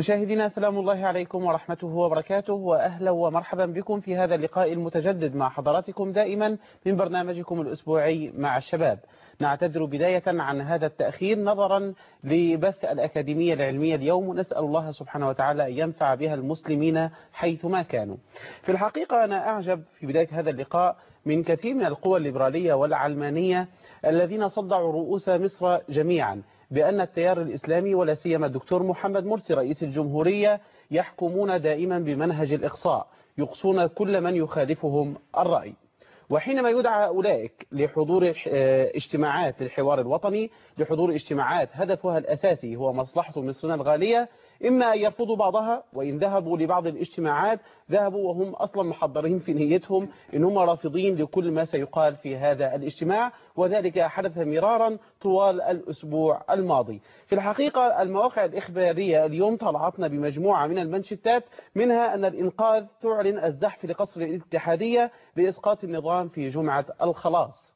مشاهدينا سلام الله عليكم ورحمته وبركاته وأهلا ومرحبا بكم في هذا اللقاء المتجدد مع حضراتكم دائما من برنامجكم الأسبوعي مع الشباب نعتذر بداية عن هذا التأخير نظرا لبث الأكاديمية العلمية اليوم ونسأل الله سبحانه وتعالى أن ينفع بها المسلمين حيثما كانوا في الحقيقة أنا أعجب في بداية هذا اللقاء من كثير من القوى الليبرالية والعلمانية الذين صدعوا رؤوس مصر جميعا بأن التيار الإسلامي ولا سيما الدكتور محمد مرسي رئيس الجمهورية يحكمون دائما بمنهج الإقصاء يقصون كل من يخالفهم الرأي وحينما يدعى أولئك لحضور اجتماعات للحوار الوطني لحضور اجتماعات هدفها الأساسي هو مصلحة مصرنا الغالية إما أن يرفضوا بعضها وإن ذهبوا لبعض الاجتماعات ذهبوا وهم أصلا محضرين في نيتهم إن هم رافضين لكل ما سيقال في هذا الاجتماع وذلك حدث مرارا طوال الأسبوع الماضي في الحقيقة المواقع الإخبارية اليوم طلعتنا بمجموعة من المنشتات منها أن الإنقاذ تعلن الزحف لقصر الاتحادية لإسقاط النظام في جمعة الخلاص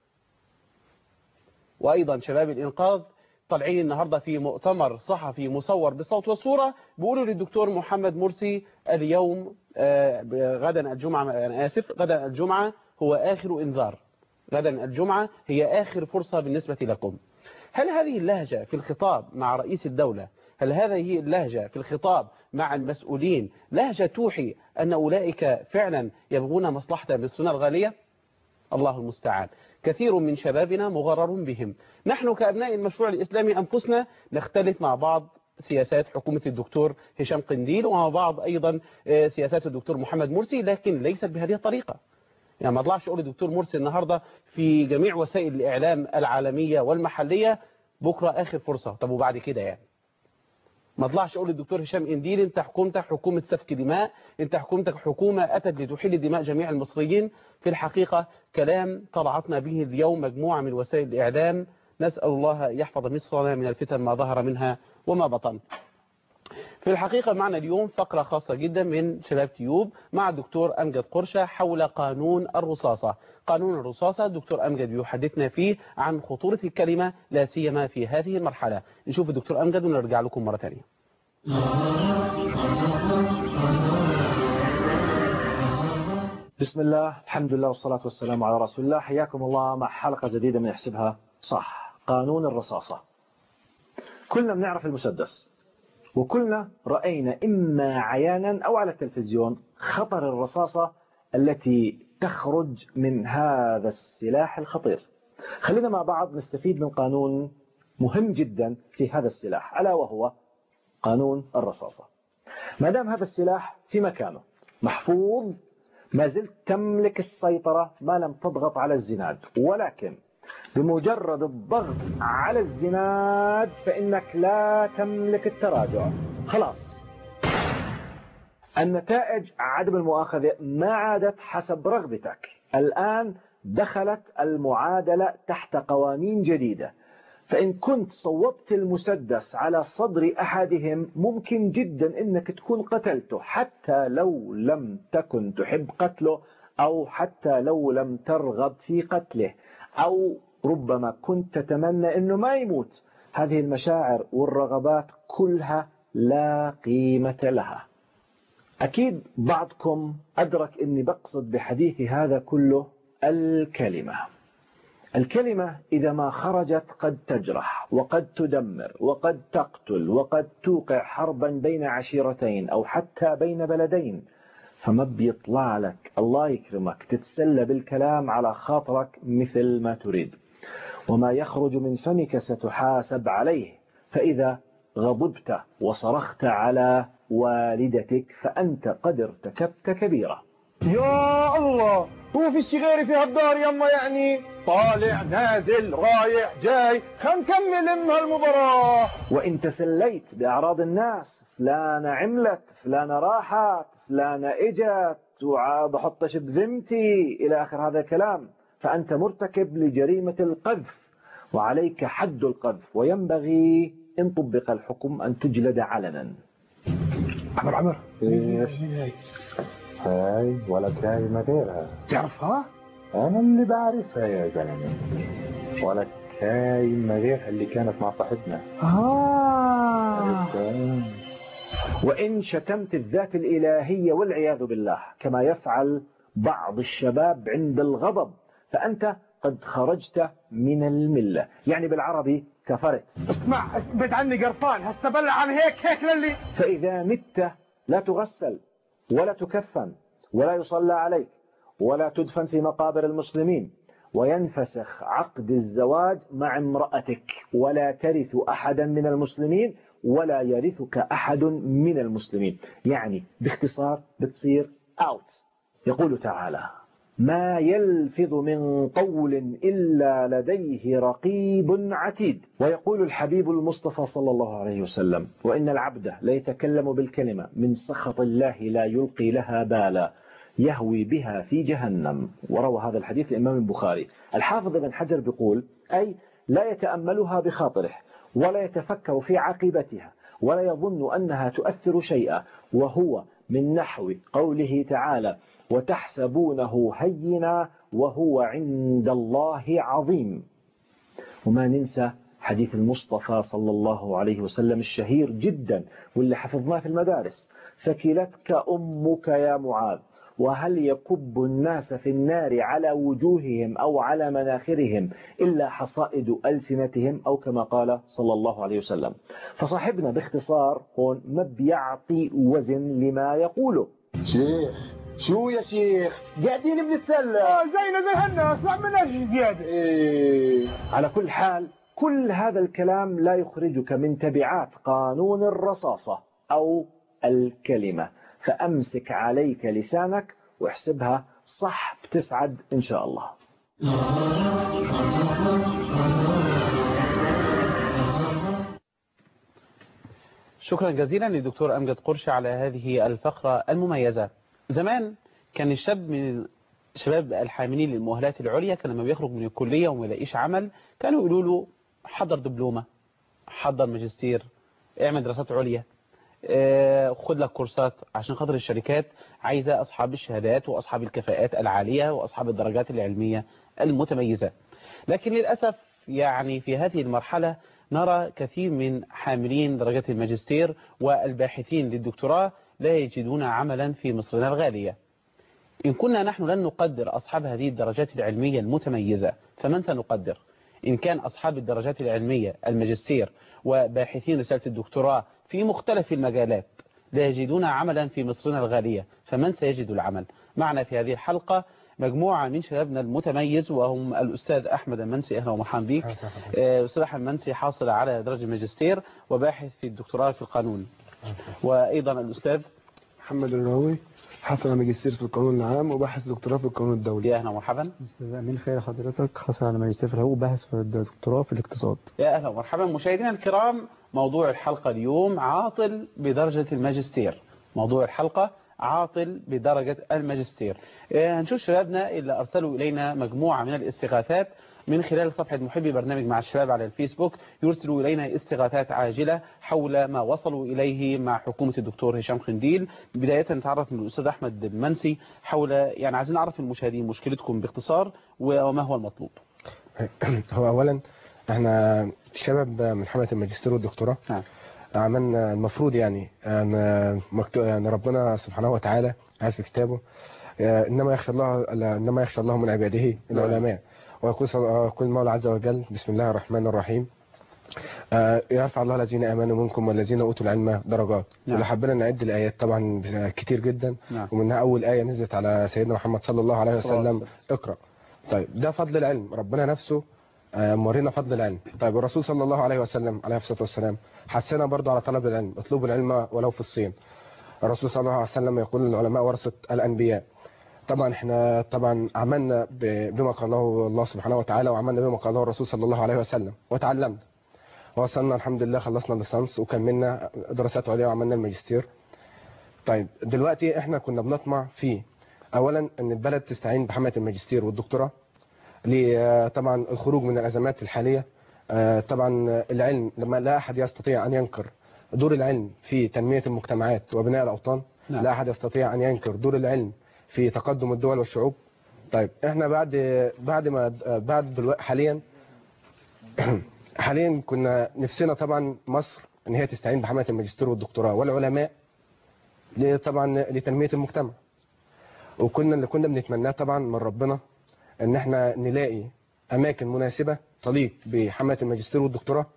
وأيضا شباب الإنقاذ طالعين النهاردة في مؤتمر صحفي مصور بالصوت والصورة بيقولوا للدكتور محمد مرسي اليوم غدا الجمعة أنا آسف غدا الجمعة هو آخر إنذار غدا الجمعة هي آخر فرصة بالنسبة لكم هل هذه اللهجة في الخطاب مع رئيس الدولة هل هذه اللهجة في الخطاب مع المسؤولين لهجة توحي أن أولئك فعلا يبغون مصلحة مصرنا الغالية الله المستعان كثير من شبابنا مغرر بهم نحن كأبناء المشروع الإسلامي أنفسنا نختلف مع بعض سياسات حكومة الدكتور هشام قنديل ومع بعض أيضا سياسات الدكتور محمد مرسي لكن ليست بهذه الطريقة يعني ما اطلعش اقول الدكتور مرسي النهاردة في جميع وسائل الإعلام العالمية والمحلية بكرة آخر فرصة طب وبعد كده يعني ما اطلعش اقول للدكتور هشام قنديل انت حكومتك حكومة سفك دماء انت حكومتك حكومة اتت لتحيل دماء جميع المصريين في الحقيقة كلام طلعتنا به اليوم مجموعة من وسائل الإعلام نسأل الله يحفظ مصرنا من الفتن ما ظهر منها وما بطن في الحقيقة معنا اليوم فقرة خاصة جدا من شباب تيوب مع الدكتور أمجد قرشة حول قانون الرصاصة قانون الرصاصة الدكتور أمجد يحدثنا فيه عن خطورة الكلمة لا سيما في هذه المرحلة نشوف الدكتور أمجد ونرجع لكم مرة ثانية بسم الله الحمد لله والصلاة والسلام على رسول الله حياكم الله مع حلقة جديدة من يحسبها صح قانون الرصاصة كلنا بنعرف المسدس وكلنا رأينا إما عيانا أو على التلفزيون خطر الرصاصة التي تخرج من هذا السلاح الخطير خلينا مع بعض نستفيد من قانون مهم جدا في هذا السلاح ألا وهو قانون الرصاصة ما دام هذا السلاح في مكانه محفوظ ما زلت تملك السيطرة ما لم تضغط على الزناد ولكن بمجرد الضغط على الزناد فإنك لا تملك التراجع خلاص النتائج عدم المؤاخذة ما عادت حسب رغبتك الآن دخلت المعادلة تحت قوانين جديدة فإن كنت صوبت المسدس على صدر أحدهم ممكن جدا أنك تكون قتلته حتى لو لم تكن تحب قتله أو حتى لو لم ترغب في قتله أو ربما كنت تتمنى أنه ما يموت هذه المشاعر والرغبات كلها لا قيمة لها أكيد بعضكم أدرك أني بقصد بحديثي هذا كله الكلمة الكلمة إذا ما خرجت قد تجرح وقد تدمر وقد تقتل وقد توقع حربا بين عشيرتين أو حتى بين بلدين فما بيطلع لك الله يكرمك تتسلى بالكلام على خاطرك مثل ما تريد وما يخرج من فمك ستحاسب عليه فإذا غضبت وصرخت على والدتك فأنت قد ارتكبت كبيرة يا الله هو في الشغير في هالدار يما يعني طالع نازل رايح جاي خم كمل ام هالمباراة وإن تسليت بأعراض الناس فلانة عملت فلانة راحت فلانة اجت وبحطش بذمتي إلى آخر هذا الكلام فأنت مرتكب لجريمة القذف وعليك حد القذف وينبغي إن طبق الحكم أن تجلد علنا عمر عمر ايش هاي ولا كلمة غيرها تعرفها؟ أنا اللي بعرفها يا زلمة ولا كلمة غيرها اللي كانت مع صاحبنا آه عرفتها؟ وإن شتمت الذات الإلهية والعياذ بالله كما يفعل بعض الشباب عند الغضب فأنت قد خرجت من الملة يعني بالعربي كفرت اسمع اثبت عني قرفان هسه بلع عن هيك هيك للي فإذا مت لا تغسل ولا تكفن ولا يصلى عليك ولا تدفن في مقابر المسلمين وينفسخ عقد الزواج مع امرأتك ولا ترث أحدا من المسلمين ولا يرثك أحد من المسلمين يعني باختصار بتصير أوت يقول تعالى ما يلفظ من قول إلا لديه رقيب عتيد ويقول الحبيب المصطفى صلى الله عليه وسلم وإن العبد ليتكلم بالكلمة من سخط الله لا يلقي لها بالا يهوي بها في جهنم وروى هذا الحديث الإمام البخاري الحافظ بن حجر بيقول أي لا يتأملها بخاطره ولا يتفكر في عاقبتها ولا يظن أنها تؤثر شيئا وهو من نحو قوله تعالى وتحسبونه هينا وهو عند الله عظيم وما ننسى حديث المصطفى صلى الله عليه وسلم الشهير جدا واللي حفظناه في المدارس ثكلتك أمك يا معاذ وهل يكب الناس في النار على وجوههم أو على مناخرهم إلا حصائد ألسنتهم أو كما قال صلى الله عليه وسلم فصاحبنا باختصار هون ما بيعطي وزن لما يقوله شيخ شو يا شيخ قاعدين بنتسلى اه زينا زي الناس ما عملناش زيادة ايه على كل حال كل هذا الكلام لا يخرجك من تبعات قانون الرصاصة أو الكلمة فأمسك عليك لسانك واحسبها صح بتسعد إن شاء الله شكرا جزيلا للدكتور أمجد قرش على هذه الفقرة المميزة زمان كان الشاب من شباب الحاملين للمؤهلات العليا كان لما بيخرج من الكلية وما يلاقيش عمل كانوا يقولوا له حضر دبلومة حضر ماجستير اعمل دراسات عليا آه، خد لك كورسات عشان خاطر الشركات عايزة أصحاب الشهادات وأصحاب الكفاءات العالية وأصحاب الدرجات العلمية المتميزة لكن للأسف يعني في هذه المرحلة نرى كثير من حاملين درجات الماجستير والباحثين للدكتوراه لا يجدون عملا في مصرنا الغالية إن كنا نحن لن نقدر أصحاب هذه الدرجات العلمية المتميزة فمن سنقدر إن كان أصحاب الدرجات العلمية الماجستير وباحثين رسالة الدكتوراه في مختلف المجالات لا يجدون عملا في مصرنا الغالية فمن سيجد العمل معنا في هذه الحلقة مجموعة من شبابنا المتميز وهم الأستاذ أحمد المنسي أهلا ومرحبا بك آه، أستاذ أحمد المنسي حاصل على درجة ماجستير وباحث في الدكتوراه في القانون وأيضا الأستاذ محمد الراوي حصل على ماجستير في القانون العام وباحث دكتوراه في القانون الدولي يا أهلا ومرحبا أستاذ أمين خير حضرتك حصل على ماجستير في الحقوق وباحث في الدكتوراه في الاقتصاد يا أهلا ومرحبا مشاهدينا الكرام موضوع الحلقة اليوم عاطل بدرجة الماجستير موضوع الحلقة عاطل بدرجة الماجستير آه، هنشوف شبابنا اللي أرسلوا إلينا مجموعة من الاستغاثات من خلال صفحة محبي برنامج مع الشباب على الفيسبوك يرسلوا إلينا استغاثات عاجلة حول ما وصلوا إليه مع حكومة الدكتور هشام خنديل بداية نتعرف من الأستاذ أحمد المنسي حول يعني عايزين نعرف المشاهدين مشكلتكم باختصار وما هو المطلوب هو اولا احنا شباب من حمله الماجستير والدكتوراه نعم. عملنا المفروض يعني أن مكتوب يعني ربنا سبحانه وتعالى قال في كتابه آه، انما يخشى الله انما يخشى الله من عباده العلماء ويقول صل- يقول المولى عز وجل بسم الله الرحمن الرحيم آه، يرفع الله الذين امنوا منكم والذين اوتوا العلم درجات نعم. ولو حبينا نعد الايات طبعا كتير جدا نعم. ومنها اول ايه نزلت على سيدنا محمد صلى الله عليه صلى الله عليه وسلم اقرا طيب ده فضل العلم ربنا نفسه آه، مورينا فضل العلم طيب الرسول صلى الله عليه وسلم عليه الصلاه والسلام حثنا برضه على طلب العلم اطلبوا العلم ولو في الصين الرسول صلى الله عليه وسلم يقول العلماء ورثه الانبياء طبعا احنا طبعا عملنا ب- بما قاله الله سبحانه وتعالى وعملنا بما قاله الرسول صلى الله عليه وسلم وتعلمنا وصلنا الحمد لله خلصنا الليسانس وكملنا دراسات عليا وعملنا الماجستير طيب دلوقتي احنا كنا بنطمع في اولا ان البلد تستعين بحمله الماجستير والدكتوراه ل- طبعا الخروج من الازمات الحاليه آه، طبعا العلم لما لا احد يستطيع ان ينكر دور العلم في تنميه المجتمعات وبناء الاوطان نعم. لا احد يستطيع ان ينكر دور العلم في تقدم الدول والشعوب طيب احنا بعد بعد ما بعد دلوقتي حاليا حاليا كنا نفسنا طبعا مصر ان هي تستعين بحمله الماجستير والدكتوراه والعلماء ل- طبعا لتنميه المجتمع وكنا اللي كنا بنتمناه طبعا من ربنا ان احنا نلاقي اماكن مناسبه تليق بحمله الماجستير والدكتوراه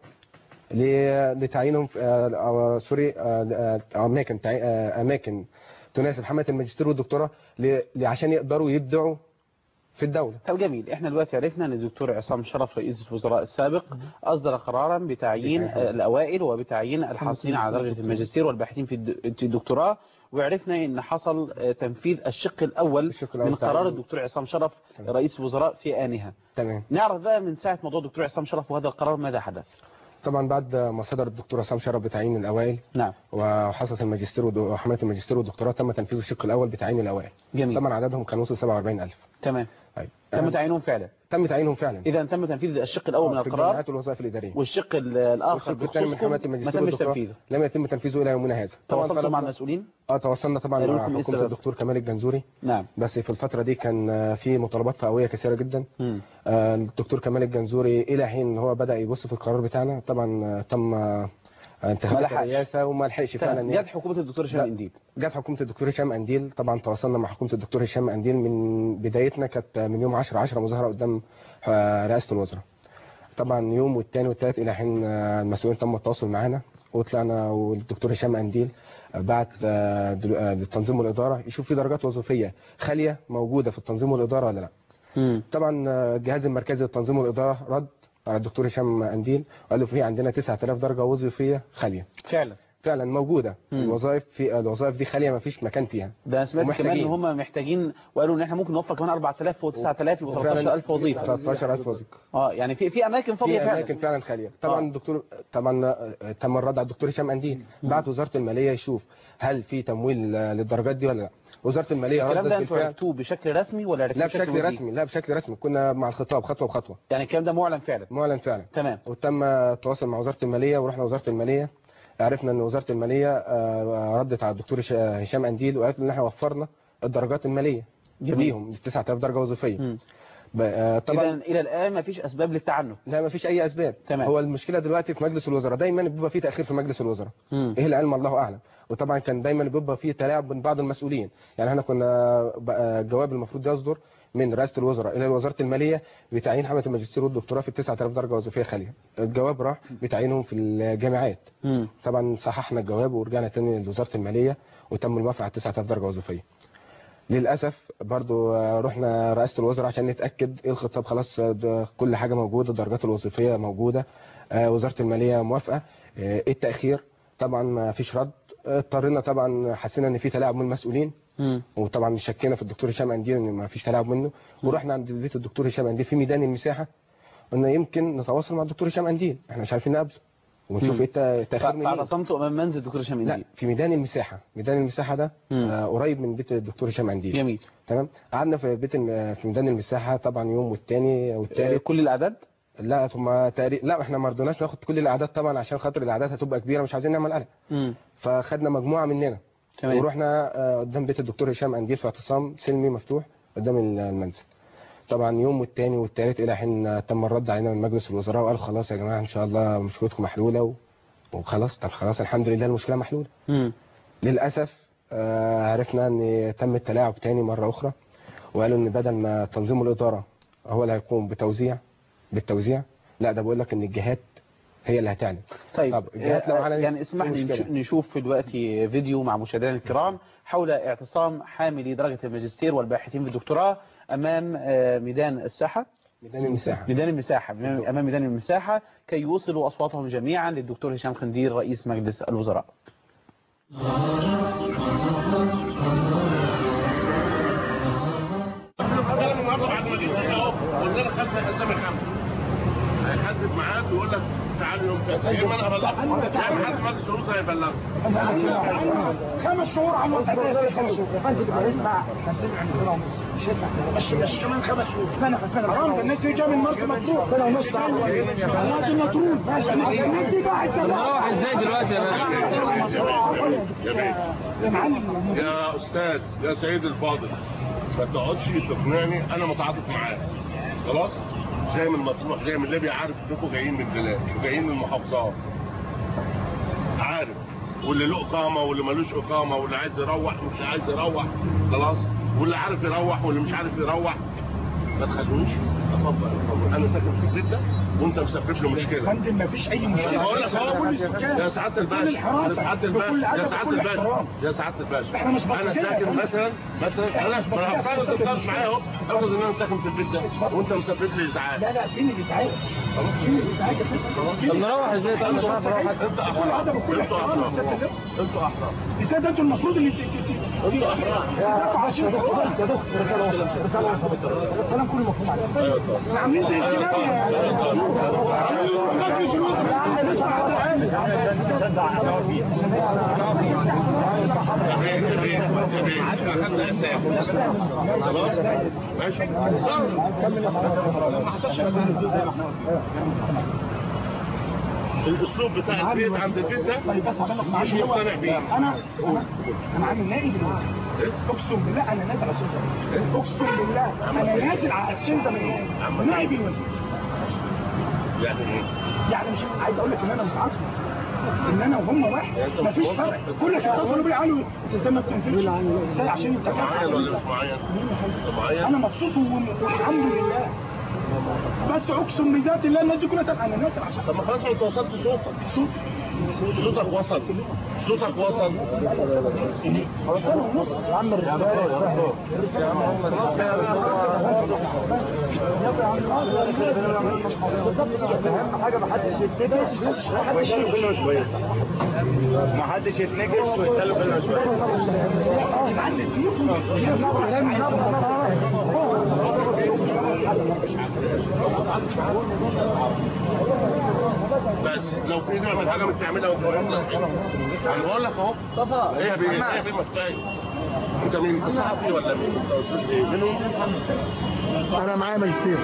ل- لتعيينهم في- آه، آه، سوري آه، آه، اماكن تعي- آه، اماكن تناسب حمله الماجستير والدكتوراه ل- ل- عشان يقدروا يبدعوا في الدوله طب جميل احنا دلوقتي عرفنا ان الدكتور عصام شرف رئيس الوزراء السابق اصدر قرارا بتعيين بتعيين. آه، الاوائل وبتعيين الحاصلين على درجه الماجستير والباحثين في الد- في الدكتوراه وعرفنا ان حصل آه، تنفيذ الشق الاول الشق الأول من قرار تعيين. الدكتور عصام شرف تمام. رئيس الوزراء في انها تمام نعرف بقى من ساعه موضوع الدكتور عصام شرف وهذا القرار ماذا حدث طبعا بعد ما صدر الدكتور عصام شرف بتعيين الاوائل نعم وحصلت الماجستير ود- وحمله الماجستير والدكتوراه تم تنفيذ الشق الاول بتعيين الاوائل جميل طبعا عددهم كان وصل 47000 تمام طيب تم آه، تعيينهم فعلا تم تعيينهم فعلا اذا تم تنفيذ الشق الاول من في القرار الجامعات والوظائف الاداريه والشق ال- الاخر والشق الثاني من بخصوصكم حمله ما الماجستير تمش والدكتوراه تنفيذه لم يتم تنفيذه الى يومنا هذا تواصلتوا مع طلبنا- المسؤولين اه تواصلنا طبعا قالوا مع لكم إيه حكومه السبب؟ الدكتور كمال الجنزوري نعم بس في الفتره دي كان آه، في مطالبات فئويه كثيره جدا مم. آه، الدكتور كمال الجنزوري الى حين هو بدا يبص في القرار بتاعنا طبعا آه، تم آه، ما انتخابات لحقش. الرئاسه وما لحقش فعلا جت حكومه الدكتور هشام لا. انديل جت حكومه الدكتور هشام انديل طبعا تواصلنا مع حكومه الدكتور هشام انديل من بدايتنا كانت من يوم 10 10 مظاهره قدام آه، رئاسه الوزراء طبعا يوم والثاني والثالث الى حين آه، المسؤولين تم التواصل معانا وطلعنا والدكتور هشام انديل آه، بعت آه، دلو- آه، للتنظيم والاداره يشوف في درجات وظيفيه خاليه موجوده في التنظيم والاداره ولا لا مم. طبعا آه، الجهاز المركزي للتنظيم والاداره رد على الدكتور هشام انديل وقال له في عندنا 9000 درجه وظيفيه خاليه فعلا فعلا موجوده مم. الوظائف في الوظائف دي خاليه ما فيش مكان فيها ده انا سمعت كمان ان ومحتاجين. هم محتاجين وقالوا ان احنا ممكن نوفر كمان 4000 و 9000 و 13000 وظيفه 13000 وظيفه اه يعني في في اماكن فاضيه في فعلا اماكن فعلا خاليه طبعا آه. الدكتور طبعا آه، تم الرد على الدكتور هشام انديل بعت وزاره الماليه يشوف هل في تمويل آه، للدرجات دي ولا لا وزاره الماليه الكلام ردت ده انتوا بالفعل عرفتوه بشكل رسمي ولا عرفتوه لا بشكل ودي؟ رسمي لا بشكل رسمي كنا مع الخطاب خطوه بخطوه يعني الكلام ده معلن فعلا معلن فعلا تمام وتم التواصل مع وزاره الماليه ورحنا وزاره الماليه عرفنا ان وزاره الماليه آه، ردت على الدكتور هش- هشام انديل وقالت له ان احنا وفرنا الدرجات الماليه جميل. ليهم 9000 درجه وظيفيه مم. ب- آه، طبعا طبعا الى الان ما فيش اسباب للتعنت لا ما فيش اي اسباب تمام. هو المشكله دلوقتي في مجلس الوزراء دايما بيبقى في تاخير في مجلس الوزراء مم. ايه العلم الله اعلم وطبعا كان دايما بيبقى في تلاعب بين بعض المسؤولين يعني احنا كنا بقى الجواب المفروض يصدر من رئاسه الوزراء الى وزاره الماليه بتعيين حمله الماجستير والدكتوراه في 9000 درجه وظيفيه خاليه الجواب راح بتعيينهم في الجامعات مم. طبعا صححنا الجواب ورجعنا تاني لوزاره الماليه وتم الموافقه على 9000 درجه وظيفيه للاسف برضو آه، رحنا رئاسه الوزراء عشان نتاكد ايه الخطاب خلاص آه، ده كل حاجه موجوده الدرجات الوظيفيه موجوده آه، وزاره الماليه موافقه آه، ايه التاخير طبعا ما فيش رد آه، اضطرينا طبعا حسينا ان في تلاعب من المسؤولين مم. وطبعا شكينا في الدكتور هشام انديل ان ما فيش تلاعب منه ورحنا عند بيت الدكتور هشام انديل في ميدان المساحه قلنا يمكن نتواصل مع الدكتور هشام انديل احنا مش عارفين نقابله ونشوف مم. ايه الت- التاخير منين فاعتصمتوا امام منزل الدكتور هشام لا انديل في ميدان المساحه ميدان المساحه ده مم. آه قريب من بيت الدكتور هشام انديل جميل تمام قعدنا في بيت الم- في ميدان المساحه طبعا يوم والتاني آه، والتالت كل الاعداد لا ثم تقريبا لا احنا ما رضيناش ناخد كل الاعداد طبعا عشان خاطر الاعداد هتبقى كبيره مش عايزين نعمل قلق مم. فخدنا مجموعه مننا تمام ورحنا آه، قدام بيت الدكتور هشام انديل في اعتصام سلمي مفتوح قدام المنزل طبعا يوم والتاني والتالت الى حين تم الرد علينا من مجلس الوزراء وقالوا خلاص يا جماعه ان شاء الله مشكلتكم محلوله و... وخلاص طب خلاص الحمد لله المشكله محلوله مم. للاسف آه، عرفنا ان تم التلاعب تاني مره اخرى وقالوا ان بدل ما تنظيم الاداره هو اللي هيقوم بتوزيع بالتوزيع لا ده بقول لك ان الجهات هي اللي هتعلن طيب طب الجهات لو آه، علنت يعني اسمح لي مشكلة. نش- نشوف دلوقتي فيديو مع مشاهدينا الكرام حول اعتصام حاملي درجة الماجستير والباحثين في الدكتوراه أمام آه، ميدان الساحة ميدان المساحه ميدان المساحة أمام ميدان المساحة كي يوصلوا أصواتهم جميعا للدكتور هشام خندير رئيس مجلس الوزراء هيحدد ميعاد ويقول لك تعالوا يوم كذا يا اما انا ابلغك يا اما حد مجلس الوزراء يبلغك خمس شهور على الوضع ده خمس شهور يا فندم اسمع هنسمع عن سنه ونص مش هينفع كده. مش مش كمان خمس شهور استنى استنى حرام ده الناس دي جايه من مرسى مطروح سنه ونص نادي مطروح ماشي الناس دي بقى نروح ازاي دلوقتي يا باشا يا معلم يا استاذ يا سيد الفاضل ما تقعدش تقنعني انا متعاطف معاك خلاص جاي من مطروح جاي من ليبيا عارف انكم جايين من بلاد وجايين من محافظات عارف واللي له اقامه واللي ملوش اقامه واللي عايز يروح واللي عايز يروح خلاص واللي عارف يروح واللي مش عارف يروح ما تخلونيش اتفضل اتفضل انا ساكن في البيت ده وانت مسبب له مشكله فندم ما فيش اي انا مشكله بقول لك اهو كل السكان يا سعاده بكل الباشا يا الحراسة، سعاده بكل الباشا يا أدب، سعاده بكل الباشا احترام. يا سعاده الباشا إحنا مش انا بلطجية يا ساكن فندم. مثلا مثلا انا مش ما انا بلطجية، هفترض إحنا الضغط مش معايا اهو افرض ان انا ساكن في البيت ده وانت مسبب لي ازعاج لا لا فين اللي اتعاد فين اللي اتعاد طب نروح ازاي طب مش عارف اروح انت كل احرار أدب وكل انتوا احترام احرار يا سيادة اللبس. انتوا احرار ازاي ده انتوا المفروض اللي تدافعوا عشان يا دكتور يا دكتور الكلام كله مفهوم عليك احنا عاملين زي الكلام يا مجلس الوزراء احنا خدنا اساس خلاص ماشي الاسلوب بتاع البيت عند البيت ده مش مقتنع بيه انا انا انا عامل نائب الوزير اقسم بالله انا نازل على السلطه اقسم بالله انا نازل على السلطه من نائب الوزير يعني ايه؟ يعني مش عايز اقول لك ان انا متعاطف ان انا وهم واحد مفيش فرق كلك اتصلوا بيا قالوا انت ازاي ما بتنزلش ازاي عشان انت معين ولا مش معين؟ معين انا مبسوط والحمد لله بس اقسم بذات الله الناس دي كلها تبقى انا نازل عشان طب ما خلاص انت وصلت صوتك صوت صوتك وصل صوتك وصل يا عم اهم حاجه ما حدش يتنجس ما حدش كلمه مش كويسه ما حدش يتنجس ويتكلم كلمه مش بس لو في نوع من حاجه بتعملها وتقولها انا بقول لك اهو هي بي هي بي مفتاح انت مين انت صحفي ولا مين انت استاذ ايه منهم انا معايا ماجستير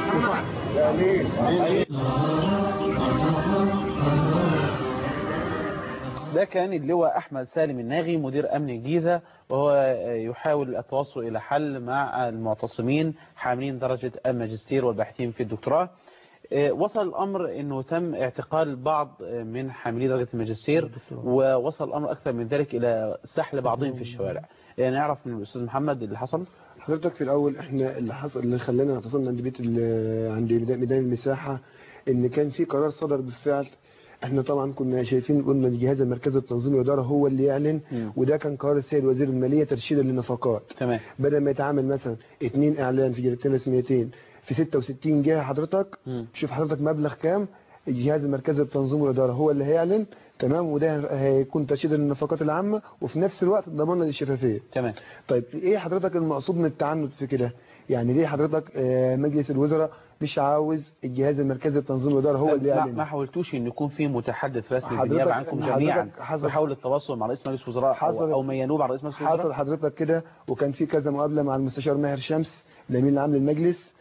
ده كان اللواء أحمد سالم الناغي مدير أمن الجيزة وهو يحاول التوصل إلى حل مع المعتصمين حاملين درجة الماجستير والباحثين في الدكتوراه وصل الأمر أنه تم اعتقال بعض من حاملي درجة الماجستير ووصل الأمر أكثر من ذلك إلى سحل بعضهم في الشوارع نعرف من الأستاذ محمد اللي حصل حضرتك في الاول احنا اللي حصل اللي خلانا اعتصمنا عند بيت ال- عند ميدان المساحه ان كان في قرار صدر بالفعل احنا طبعا كنا شايفين قلنا الجهاز المركزي التنظيمي والاداره هو اللي يعلن مم. وده كان قرار السيد وزير الماليه ترشيدا للنفقات تمام بدل ما يتعامل مثلا اتنين اعلان في جريدتين رسميتين في 66 جهه حضرتك مم. شوف حضرتك مبلغ كام الجهاز المركزي للتنظيم والاداره هو اللي هيعلن تمام وده هيكون ترشيدا للنفقات العامه وفي نفس الوقت ضماننا للشفافيه تمام طيب ايه حضرتك المقصود من التعنت في كده يعني ليه حضرتك آه، مجلس الوزراء مش عاوز الجهاز المركزي للتنظيم والاداره هو اللي ما, يعلن ما حاولتوش ان يكون في متحدث رسمي حضرتك- بالنيابه عنكم حضرتك جميعا حصل- وحاول التواصل مع رئيس مجلس الوزراء حصل- او, أو ما ينوب عن رئيس مجلس الوزراء حصل حضرتك كده وكان في كذا مقابله مع المستشار ماهر شمس الامين العام للمجلس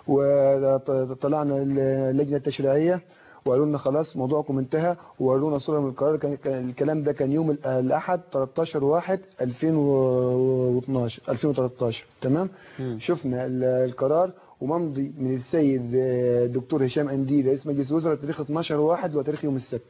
وطلعنا اللجنه التشريعيه وقالوا لنا خلاص موضوعكم انتهى وورونا صوره من القرار كان كان الكلام ده كان يوم ال- الاحد 13 1 2012 2013 تمام مم. شفنا ال- القرار وممضي من السيد آه، دكتور هشام انديل رئيس مجلس الوزراء تاريخ 12 1 وتاريخ يوم السبت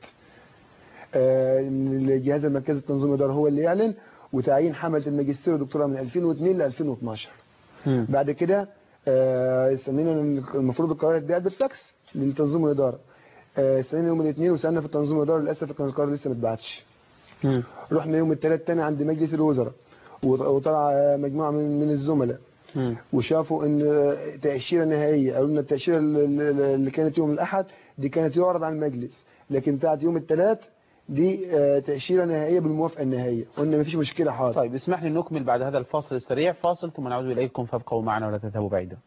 آه، إن الجهاز المركزي التنظيم الاداره هو اللي يعلن وتعيين حمله الماجستير والدكتوراه من 2002 ل 2012 مم. بعد كده آه، استنينا إن المفروض القرار يتبعت بالفاكس للتنظيم والاداره آه، استنينا يوم الاثنين وسالنا في التنظيم والاداره للاسف كان القرار لسه ما اتبعتش مم. رحنا يوم الثلاث تاني عند مجلس الوزراء وط- وطلع آه، مجموعه من من الزملاء مم. وشافوا ان آه، تاشيره نهائيه قالوا لنا التاشيره اللي- اللي اللي كانت يوم الاحد دي كانت يعرض على المجلس لكن بتاعت يوم الثلاث دي آه، تاشيره نهائيه بالموافقه النهائيه قلنا مفيش مشكله حاضر طيب اسمح لي نكمل بعد هذا الفاصل السريع فاصل ثم نعود اليكم فابقوا معنا ولا تذهبوا بعيدا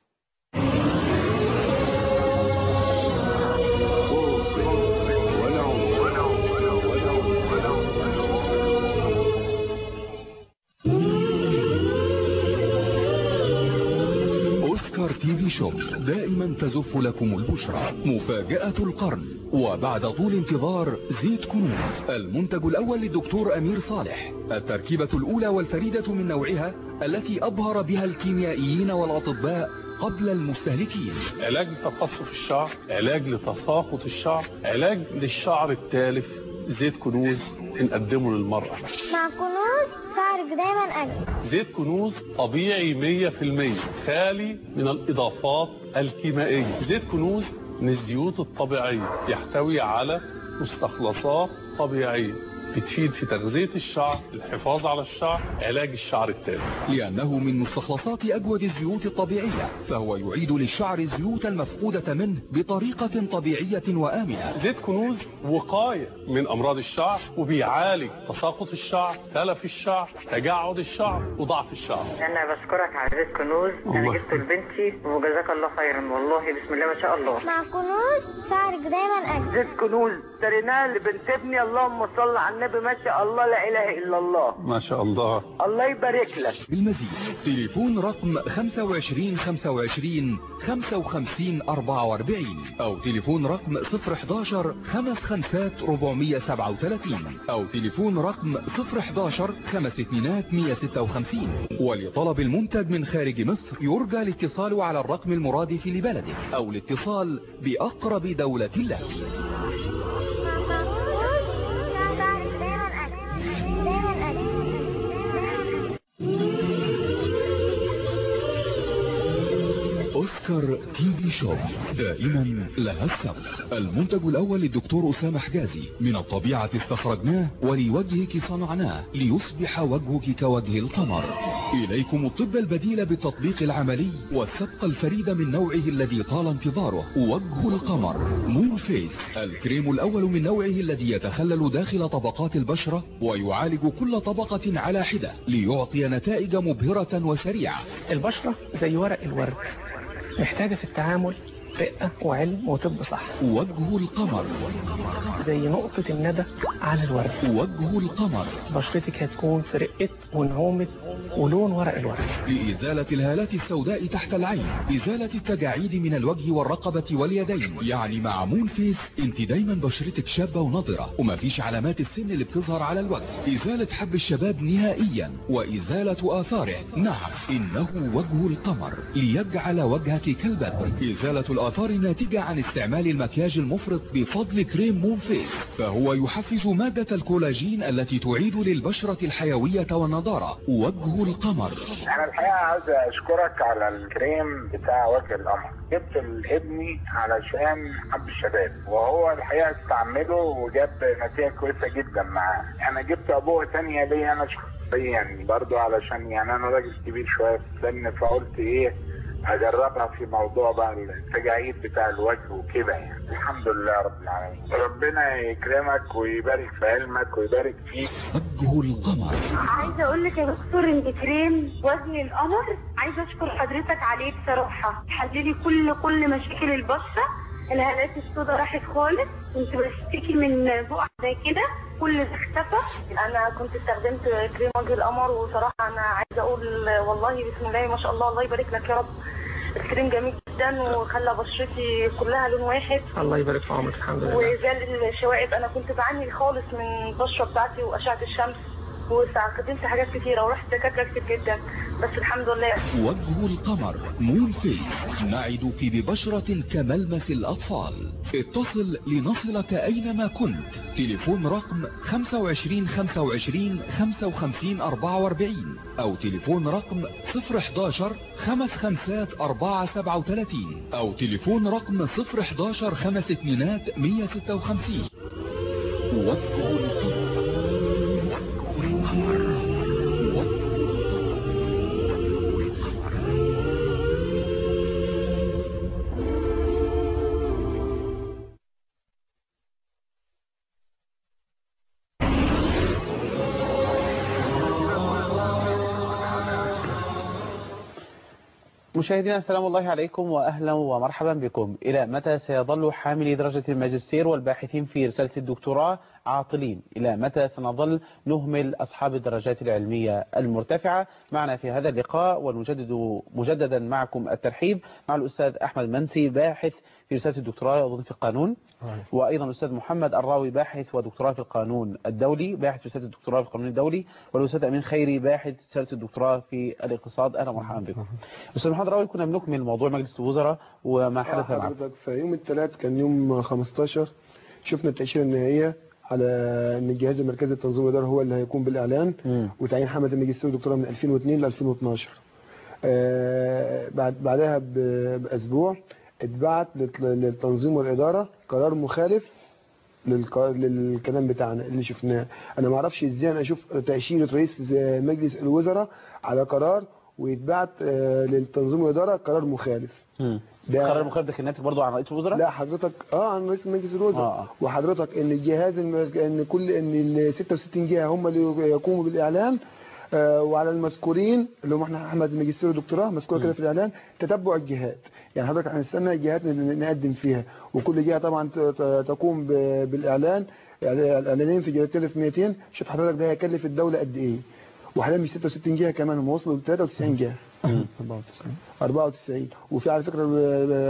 أوسكار تي في شوب دائما تزف لكم البشرى مفاجأة القرن وبعد طول انتظار زيت كنوز المنتج الأول للدكتور أمير صالح التركيبة الأولى والفريدة من نوعها التي أبهر بها الكيميائيين والأطباء قبل المستهلكين علاج لتقصف الشعر علاج لتساقط الشعر علاج للشعر التالف زيت كنوز بنقدمه للمرأة مع كنوز شعرك دايما أجمل زيت كنوز طبيعي 100% خالي من الإضافات الكيميائية زيت كنوز من الزيوت الطبيعية يحتوي على مستخلصات طبيعية بتفيد في تغذية الشعر الحفاظ على الشعر علاج الشعر التالف لأنه من مستخلصات أجود الزيوت الطبيعية فهو يعيد للشعر الزيوت المفقودة منه بطريقة طبيعية وآمنة زيت كنوز وقاية من أمراض الشعر وبيعالج تساقط الشعر تلف الشعر تجعد الشعر وضعف الشعر انا بشكرك على زيت كنوز انا الله. جبته لبنتي وجزاك الله خيرا والله بسم الله ما شاء الله مع كنوز شعرك دايما أجمل زيت كنوز اشتريناه لبنت ابني اللهم صل على النبي ما شاء الله لا اله الا الله ما شاء الله الله يبارك لك بالمزيد تليفون رقم 25 25 55 44 أو تليفون رقم 011 55 437 أو تليفون رقم 011 52 156 ولطلب المنتج من خارج مصر يرجى الاتصال على الرقم المرادف لبلدك أو الاتصال بأقرب دولة لك مع كنوز شعرك دايما أجمل دايما أجمل أوسكار تي في شوب دائما لها السبق المنتج الأول للدكتور أسامة حجازي من الطبيعة استخرجناه ولوجهك صنعناه ليصبح وجهك كوجه القمر إليكم الطب البديل بالتطبيق العملي والسبق الفريد من نوعه الذي طال انتظاره وجه القمر مون فيس الكريم الأول من نوعه الذي يتخلل داخل طبقات البشرة ويعالج كل طبقة على حدة ليعطي نتائج مبهرة وسريعة البشرة زي ورق الورد محتاجة في التعامل رقة وعلم وطب صح وجه القمر زي نقطة الندى على الورد وجه القمر بشرتك هتكون في رقة ونعومة ولون ورق الورد لإزالة الهالات السوداء تحت العين إزالة التجاعيد من الوجه والرقبة واليدين يعني مع مون فيس انت دايما بشرتك شابة ونضرة ومفيش علامات السن اللي بتظهر على الوجه إزالة حب الشباب نهائيا وإزالة آثاره نعم إنه وجه القمر ليجعل وجهك كالبدر إزالة الآثار الناتجة عن استعمال المكياج المفرط بفضل كريم مون فيس فهو يحفز مادة الكولاجين التي تعيد للبشرة الحيوية والنضارة وجه القمر انا الحقيقه عايز اشكرك على الكريم بتاع وجه القمر جبت لابني علشان حب الشباب وهو الحقيقه استعمله وجاب نتيجه كويسه جدا معاه انا جبت ابوه تانية ليا انا شخصيا برضو علشان يعني انا راجل كبير شويه في السن فقلت ايه اجربها في موضوع بقى التجاعيد بتاع الوجه وكده يعني الحمد لله رب العالمين ربنا يكرمك ويبارك في علمك ويبارك فيك وجه القمر عايزه اقول لك يا دكتور ان كريم وجه القمر عايزه اشكر حضرتك عليه بصراحه حللي كل كل مشاكل البشره الهالات السوداء راحت خالص كنت بشتكي من بقع زي كده كل ده اختفى انا كنت استخدمت كريم وجه القمر وصراحه انا عايزه اقول والله بسم الله ما شاء الله الله يبارك لك يا رب الكريم جميل جدا وخلى بشرتي كلها لون واحد الله يبارك في عمرك الحمد لله وزال الشوائب انا كنت بعاني خالص من البشره بتاعتي واشعه الشمس واستخدمت حاجات كتيره ورحت دكاتره كتير جدا بس الحمد لله وجه القمر مون فيس نعدك ببشرة كملمس الأطفال اتصل لنصلك أينما كنت تليفون رقم 25 25 55 44 أو تليفون رقم 011 55 437 أو تليفون رقم 011 5 اتنينات 156 وجه القمر مشاهدينا السلام الله عليكم وأهلا ومرحبا بكم إلى متى سيظل حاملي درجة الماجستير والباحثين في رسالة الدكتوراه عاطلين إلى متى سنظل نهمل أصحاب الدرجات العلمية المرتفعة معنا في هذا اللقاء ونجدد مجددا معكم الترحيب مع الأستاذ أحمد منسي باحث في رسالة الدكتوراه أظن في القانون وأيضا الأستاذ محمد الراوي باحث ودكتوراه في القانون الدولي باحث في رسالة الدكتوراه في القانون الدولي والأستاذ أمين خيري باحث في رسالة الدكتوراه في الاقتصاد أهلا ومرحبا بكم أستاذ محمد الراوي كنا بنكمل موضوع مجلس الوزراء وما حدث معه حضرتك في يوم الثلاث كان يوم 15 شفنا التأشيرة النهائية على ان الجهاز المركزي للتنظيم والاداره هو اللي هيكون بالاعلان وتعيين حمد الماجستير والدكتوراه من 2002 ل 2012 آه، بعد بعدها ب- باسبوع اتبعت للت- للتنظيم والاداره قرار مخالف للق- للكلام بتاعنا اللي شفناه انا ما اعرفش ازاي انا اشوف تاشيره رئيس مجلس الوزراء على قرار ويتبعت آه، للتنظيم والاداره قرار مخالف ده- قرار المخالف ده كان ناتج برضه عن رئيس الوزراء لا حضرتك اه عن رئيس مجلس الوزراء آه، آه. وحضرتك ان الجهاز المر- ان كل ان ال 66 جهه هم اللي يقوموا بالاعلان آه وعلى المذكورين اللي هم احنا احمد الماجستير والدكتوراه مذكوره كده في الاعلان تتبع الجهات يعني حضرتك هنستنى الجهات اللي نقدم فيها وكل جهه طبعا ت- ت- تقوم ب- بالاعلان يعني الاعلانين في جريدتين رسميتين شوف حضرتك ده هيكلف الدوله قد ايه وحاليا مش 66 جهه كمان هم وصلوا ل 93 جهه 94 94 وفي على فكره ال-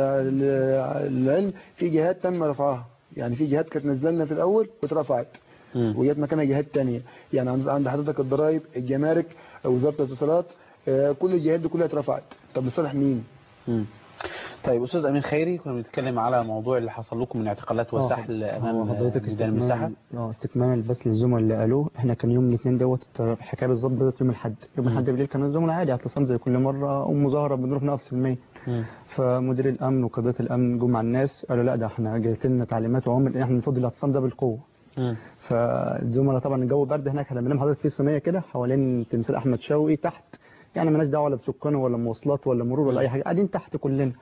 ال- العلم في جهات تم رفعها يعني في جهات كانت نزلنا في الاول واترفعت وجت مكانها جهات تانية يعني عند عند حضرتك الضرايب الجمارك وزاره الاتصالات آه، كل الجهات دي كلها اترفعت طب لصالح مين؟ طيب استاذ امين خيري كنا بنتكلم على موضوع اللي حصل لكم من اعتقالات وسحل هو امام حضرتك ميدان المساحه استكمال اه استكمالا بس للزملاء اللي قالوه احنا كان يوم الاثنين دوت الحكايه بالظبط بدات يوم الاحد يوم مم. الاحد بالليل كانوا الزملاء عادي اعتصام زي كل مره ومظاهره بنروح نقف سلميه فمدير الامن وقضيه الامن جم مع الناس قالوا لا ده احنا جات لنا تعليمات وعمر ان احنا المفروض الاعتصام ده بالقوه فالزملاء طبعا الجو برد هناك احنا بننام حضرتك في صينيه كده حوالين تمثال احمد شوقي تحت يعني مالناش دعوه ولا بسكانه ولا مواصلات ولا مرور ولا اي حاجه قاعدين تحت كلنا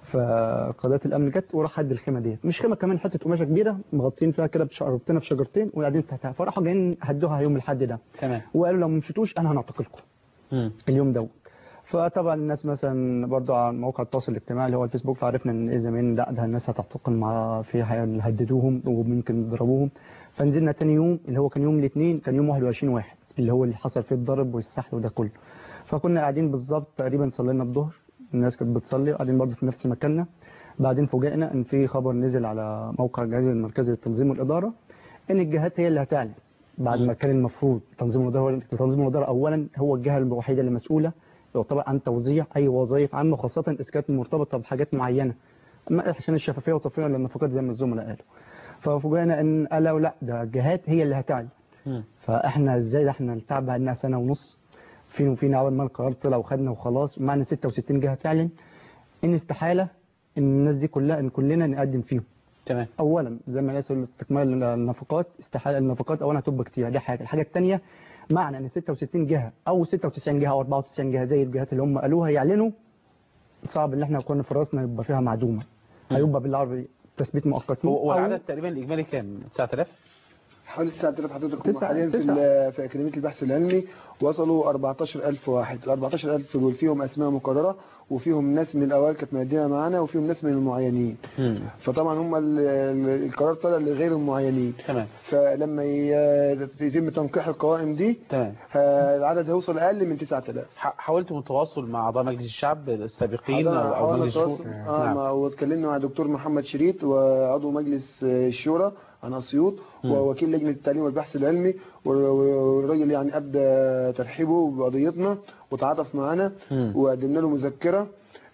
فقضيه الامن جت وراح حد الخيمه ديت مش خيمه كمان حته قماشه كبيره مغطين فيها كده بشربتنا في شجرتين وقاعدين تحتها فراحوا جايين هدوها يوم الحد ده تمام وقالوا لو ما مشيتوش انا هنعتقلكم اليوم دوت فطبعا الناس مثلا برضو على مواقع التواصل الاجتماعي اللي هو الفيسبوك عرفنا ان ايه زمان لا ده الناس هتعتقل مع في هيهددوهم وممكن يضربوهم فنزلنا تاني يوم اللي هو كان يوم الاثنين كان يوم 21 واحد اللي هو اللي حصل فيه الضرب والسحل وده كله فكنا قاعدين بالظبط تقريبا صلينا الظهر الناس كانت بتصلي قاعدين برضو في نفس مكاننا بعدين فوجئنا ان في خبر نزل على موقع الجهاز المركزي للتنظيم والاداره ان الجهات هي اللي هتعلن بعد ما كان المفروض تنظيم الاداره تنظيم الاداره اولا هو الجهه الوحيده اللي مسؤوله يعتبر عن توزيع اي وظائف عامه خاصه اذا كانت مرتبطه بحاجات معينه اما عشان الشفافيه والتوفير للنفقات زي ما الزملاء قالوا ففوجئنا ان قالوا لا ده الجهات هي اللي هتعلن فاحنا ازاي ده احنا التعب بقالنا سنه ونص فين وفين اول ما القرار طلع وخدنا وخلاص معنى 66 جهه تعلن ان استحاله ان الناس دي كلها ان كلنا نقدم فيهم تمام اولا زي ما الناس قالت استكمال النفقات استحاله النفقات اولا هتبقى كتير دي حاجه الحاجه الثانيه معنى ان 66 جهه او 96 جهه او 94 جهه زي الجهات اللي هم قالوها يعلنوا صعب ان احنا كنا في راسنا يبقى فيها معدومه هيبقى بالعربي تثبيت مؤقتين هو أو- العدد تقريبا الاجمالي كام 9000 حوالي 9000 حضرتك هم تسعة- حاليا في تسعة. ال- في اكاديميه البحث العلمي وصلوا 14000 واحد ال 14000 دول فيهم اسماء مقرره وفيهم ناس من الاوائل كانت مقدمه معانا وفيهم ناس من المعينين فطبعا هم ال- ال- القرار طلع لغير المعينين تمام فلما ي- يتم تنقيح القوائم دي تمام ه- العدد هيوصل اقل من 9000 حاولتوا التواصل مع اعضاء مجلس الشعب السابقين حضرنا- او أو حاولنا مجلس نتواصل الشورى اه نعم. مع- واتكلمنا مع دكتور محمد شريط وعضو مجلس آه، الشورى عن اسيوط مم. ووكيل لجنه التعليم والبحث العلمي وال- والراجل يعني ابدى ترحيبه بقضيتنا وتعاطف معانا مم. وقدمنا له مذكره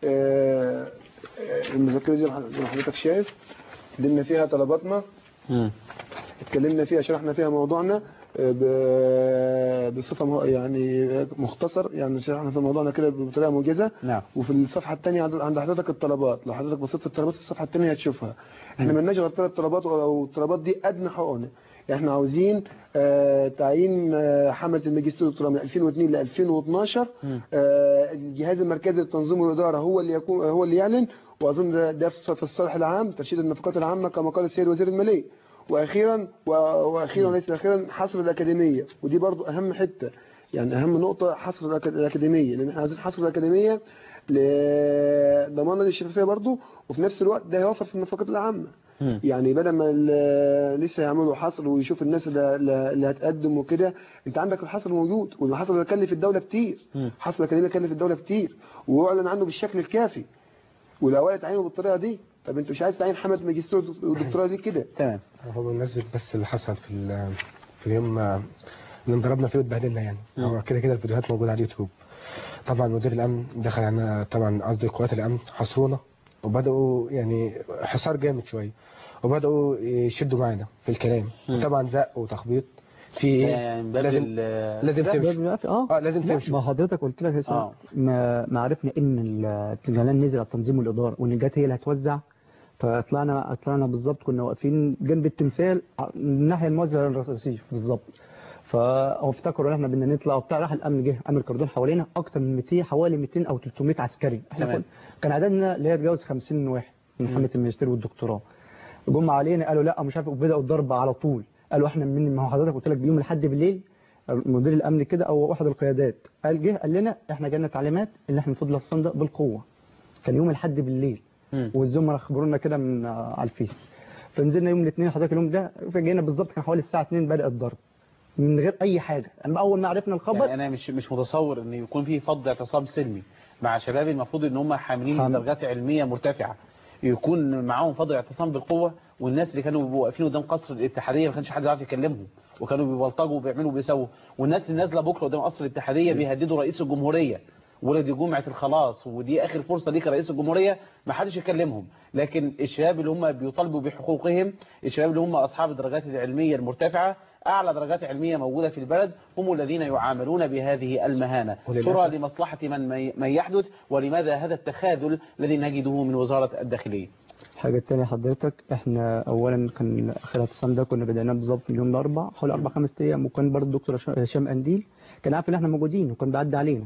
آه، آه، المذكره دي زي ما حضرتك شايف قدمنا فيها طلباتنا مم. اتكلمنا فيها شرحنا فيها موضوعنا آه، ب- بصفه مه- يعني مختصر يعني شرحنا في موضوعنا كده بطريقه موجزه نعم وفي الصفحه الثانيه عند عند حضرتك الطلبات لو حضرتك بصيت في الطلبات في الصفحه الثانيه هتشوفها احنا مالناش غير ثلاث طلبات او الطلبات دي ادنى حقوقنا يعني احنا عاوزين آه تعيين آه حمله الماجستير والدكتوراه من 2002 ل 2012 مم. آه الجهاز المركزي للتنظيم والاداره هو اللي يكون هو اللي يعلن واظن ده- ده في في الصالح العام ترشيد النفقات العامه كما قال السيد وزير الماليه واخيرا و- واخيرا وليس اخيرا حصر الاكاديميه ودي برضو اهم حته يعني اهم نقطه حصر الأك- الاكاديميه لان احنا عايزين حصر الاكاديميه لضمان الشفافيه برضو وفي نفس الوقت ده هيوفر في النفقات العامه مم. يعني بدل ما ال- لسه يعملوا حصر ويشوف الناس اللي, اللي هتقدم وكده انت عندك الحصر موجود والحصر ده كلف الدوله كتير مم. حصر الاكاديميه كلف الدوله كتير واعلن عنه بالشكل الكافي والاوائل تعينوا بالطريقه دي طب انت مش عايز تعين حمله ماجستير ودكتوراه دي كده تمام هو بمناسبة بس اللي حصل في ال- في اليوم آه، اللي انضربنا فيه واتبهدلنا يعني مم. هو كده كده الفيديوهات موجودة على اليوتيوب طبعا مدير الامن دخل علينا طبعا قصدي قوات الامن حصرونا وبداوا يعني حصار جامد شويه وبداوا يشدوا معانا في الكلام طبعا زق وتخبيط في ايه يعني من باب لازم ال- لازم ده تمشي باب اه اه لازم لا، تمشي ما حضرتك قلت لك يا سيدي، آه. ما ما عرفنا ان الجلال نزل على التنظيم والاداره وان جت هي اللي هتوزع فطلعنا طلعنا بالظبط كنا واقفين جنب التمثال ع- من الناحيه الموازيه للرصيف بالظبط فهو افتكروا ان احنا بدنا نطلع وبتاع راح الامن جه امن كردون حوالينا اكتر من 200 حوالي 200 او 300 عسكري احنا تمام. كن- كان عددنا اللي هي تجاوز 50 واحد من حمله الماجستير والدكتوراه جم علينا قالوا لا مش عارف وبداوا الضرب على طول قالوا احنا من ما هو حضرتك قلت لك بيوم لحد بالليل مدير الامن كده او واحد القيادات قال جه قال لنا احنا جالنا تعليمات ان احنا نفضل الصندوق بالقوه كان يوم الحد بالليل والزملاء خبرونا كده من آه، على الفيس فنزلنا يوم الاثنين حضرتك اليوم ده فجينا بالظبط كان حوالي الساعه 2 بدا الضرب من غير اي حاجه اما اول ما عرفنا الخبر يعني انا مش مش متصور ان يكون في فض اعتصام سلمي مع شباب المفروض ان هم حاملين درجات علميه مرتفعه يكون معاهم فضل اعتصام بالقوه والناس اللي كانوا بيبقوا واقفين قدام قصر الاتحاديه ما كانش حد يعرف يكلمهم وكانوا بيبلطجوا وبيعملوا وبيسووا والناس اللي نازله بكره قدام قصر الاتحاديه بيهددوا رئيس الجمهوريه ولدي جمعه الخلاص ودي اخر فرصه ليك يا رئيس الجمهوريه ما حدش يكلمهم لكن الشباب اللي هم بيطالبوا بحقوقهم الشباب اللي هم اصحاب الدرجات العلميه المرتفعه اعلى درجات علميه موجوده في البلد هم الذين يعاملون بهذه المهانه وللأسف- ترى لمصلحه من من يحدث ولماذا هذا التخاذل الذي نجده من وزاره الداخليه الحاجة التانية حضرتك احنا اولا كان اخر اعتصام ده كنا بدأناه بالظبط من يوم الاربع حوالي اربع خمس ايام وكان برضه الدكتور هشام- هشام قنديل كان عارف ان احنا موجودين وكان بيعدي علينا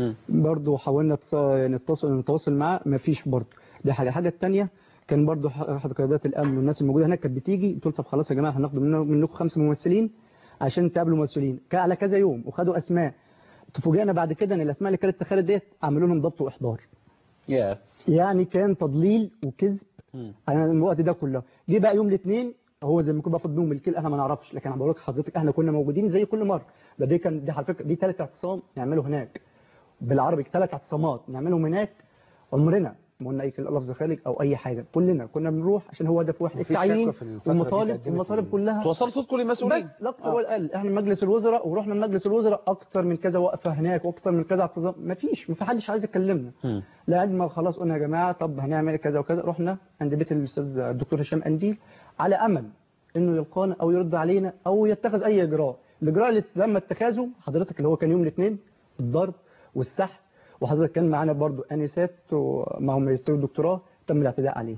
برضه حاولنا نتص- نتصل نتواصل معاه مفيش برضه دي حاجة الحاجة التانية كان برضه ح- احد قيادات الامن والناس الموجوده هناك كانت بتيجي تقول طب خلاص يا جماعه هناخد منه- منكم خمسه ممثلين عشان تقابلوا ممثلين كان على كذا يوم وخدوا اسماء فوجئنا بعد كده ان الاسماء اللي كانت اتخذت ديت عملوا لهم ضبط واحضار يا يعني كان تضليل وكذب انا الوقت ده كله جه بقى يوم الاثنين هو زي ما يكون باخد منهم الكيل احنا ما نعرفش لكن انا بقول لك حضرتك احنا كنا موجودين زي كل مره ده دي كان دي على فكره دي ثالث اعتصام نعمله هناك بالعربي ثلاث اعتصامات نعملهم هناك عمرنا ما قلنا اي لفظ خارج او اي حاجه كلنا كنا بنروح عشان هو هدف واحد مفيش التعيين شك في الفترة دي والمطالب اتقدمت المطالب كلها توصلوا صوتكم للمسؤولين بس لا اكتر ولا اقل احنا مجلس الوزراء ورحنا مجلس الوزراء اكتر من كذا وقفه هناك واكتر من كذا اعتصام مفيش ما في حدش عايز يكلمنا لحد ما خلاص قلنا يا جماعه طب هنعمل كذا وكذا رحنا عند بيت الاستاذ الدكتور هشام قنديل على امل انه يلقانا او يرد علينا او يتخذ اي اجراء الاجراء اللي لما اتخذه حضرتك اللي هو كان يوم الاثنين الضرب والسحب وحضرتك كان معانا برضو انسات ومعهم ماجستير ودكتوراه تم الاعتداء عليه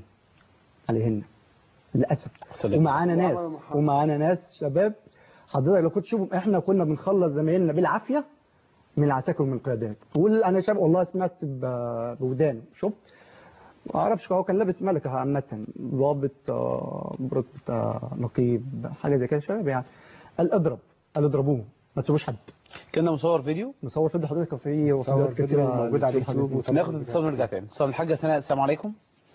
عليهن للاسف ومعانا ناس ومعانا ناس شباب حضرتك لو كنت تشوفهم احنا كنا بنخلص زمايلنا بالعافيه من العساكر ومن القيادات تقول انا شاب والله سمعت ب- بوداني شفت ما اعرفش هو كان لابس ملكه عامه ضابط آه، برتبه آه، نقيب حاجه زي كده شباب يعني قال اضرب قال اضربوه ما تسيبوش حد كنا مصور فيديو مصور فيديو حضرتك في مصور وفيديوهات فيديو كتيره موجود على حضرتك اليوتيوب مصور ناخد اتصال ونرجع تاني اتصال الحاجه سناء السلام عليكم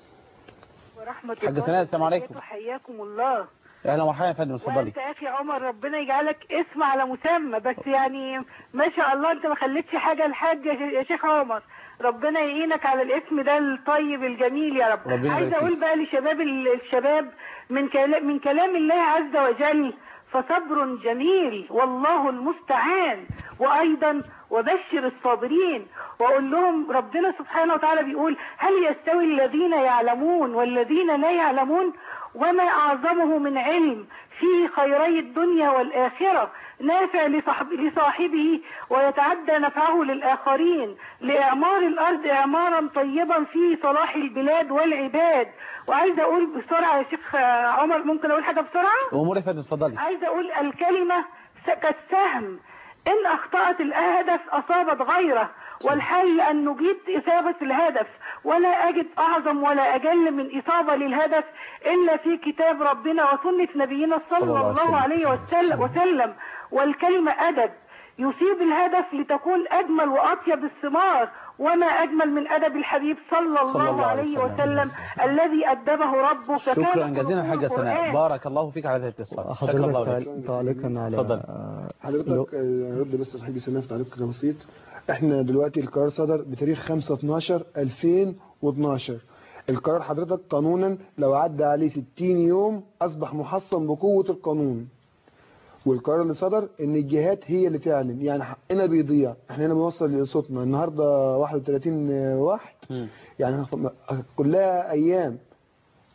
ورحمة حاجة الله سناء، السلام عليكم. وبركاته. حياكم الله اهلا ومرحبا يا فندم اتفضلي وانت يا اخي عمر ربنا يجعلك اسم على مسمى بس يعني ما شاء الله انت ما خليتش حاجه لحاج يا ش- يا شيخ عمر ربنا يعينك على الاسم ده الطيب الجميل يا رب ربنا عايزه يبارك اقول فيك. بقى لشباب ال- الشباب من كلام من كلام الله عز وجل فصبر جميل والله المستعان وايضا وبشر الصابرين واقول لهم ربنا سبحانه وتعالى بيقول هل يستوي الذين يعلمون والذين لا يعلمون وما اعظمه من علم فيه خيري الدنيا والاخره نافع لصاحب لصاحبه ويتعدى نفعه للاخرين لاعمار الارض اعمارا طيبا فيه صلاح البلاد والعباد وعايزه اقول بسرعه يا شيخ عمر ممكن اقول حاجه بسرعه امور يا فندم اتفضلي عايزه اقول الكلمه س- كالسهم ان اخطات الهدف اصابت غيره والحل ان نجيد اصابه الهدف ولا اجد اعظم ولا اجل من اصابه للهدف الا في كتاب ربنا وسنه نبينا صلى الله عليه وسلم, وسلم والكلمه ادب يصيب الهدف لتكون اجمل واطيب الثمار وما اجمل من ادب الحبيب صلى الله, الله عليه عليه وسلم. وسلم الذي ادبه ربه فكان شكرا جزيلا خلقه حاجه سناء القرآن. بارك الله فيك على هذا الاتصال شكرا الله حضرتك لك تعل- تعليقا على اتفضل. آه، حضرتك آه، رد بس الحاج سنة في تعليق كده بسيط احنا دلوقتي القرار صدر بتاريخ 5 12 2012 القرار حضرتك قانونا لو عدى عليه 60 يوم اصبح محصن بقوة القانون والقرار اللي صدر ان الجهات هي اللي تعلن يعني حقنا بيضيع احنا هنا بنوصل لصوتنا النهارده 31 واحد يعني كلها ايام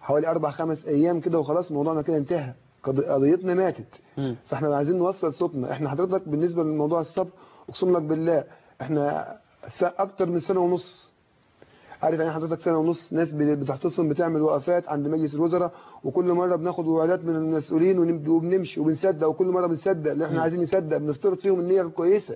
حوالي اربع خمس ايام كده وخلاص موضوعنا كده انتهى قض- قضيتنا ماتت فاحنا عايزين نوصل صوتنا احنا حضرتك بالنسبه لموضوع الصبر اقسم لك بالله احنا س- اكتر من سنه ونص عارف يعني حضرتك سنه ونص ناس بت- بتحتصم بتعمل وقفات عند مجلس الوزراء وكل مره بناخد وعدات من المسؤولين ونم- وبنمشي وبنصدق وكل مره بنصدق اللي احنا عايزين نصدق بنفترض فيهم النيه الكويسه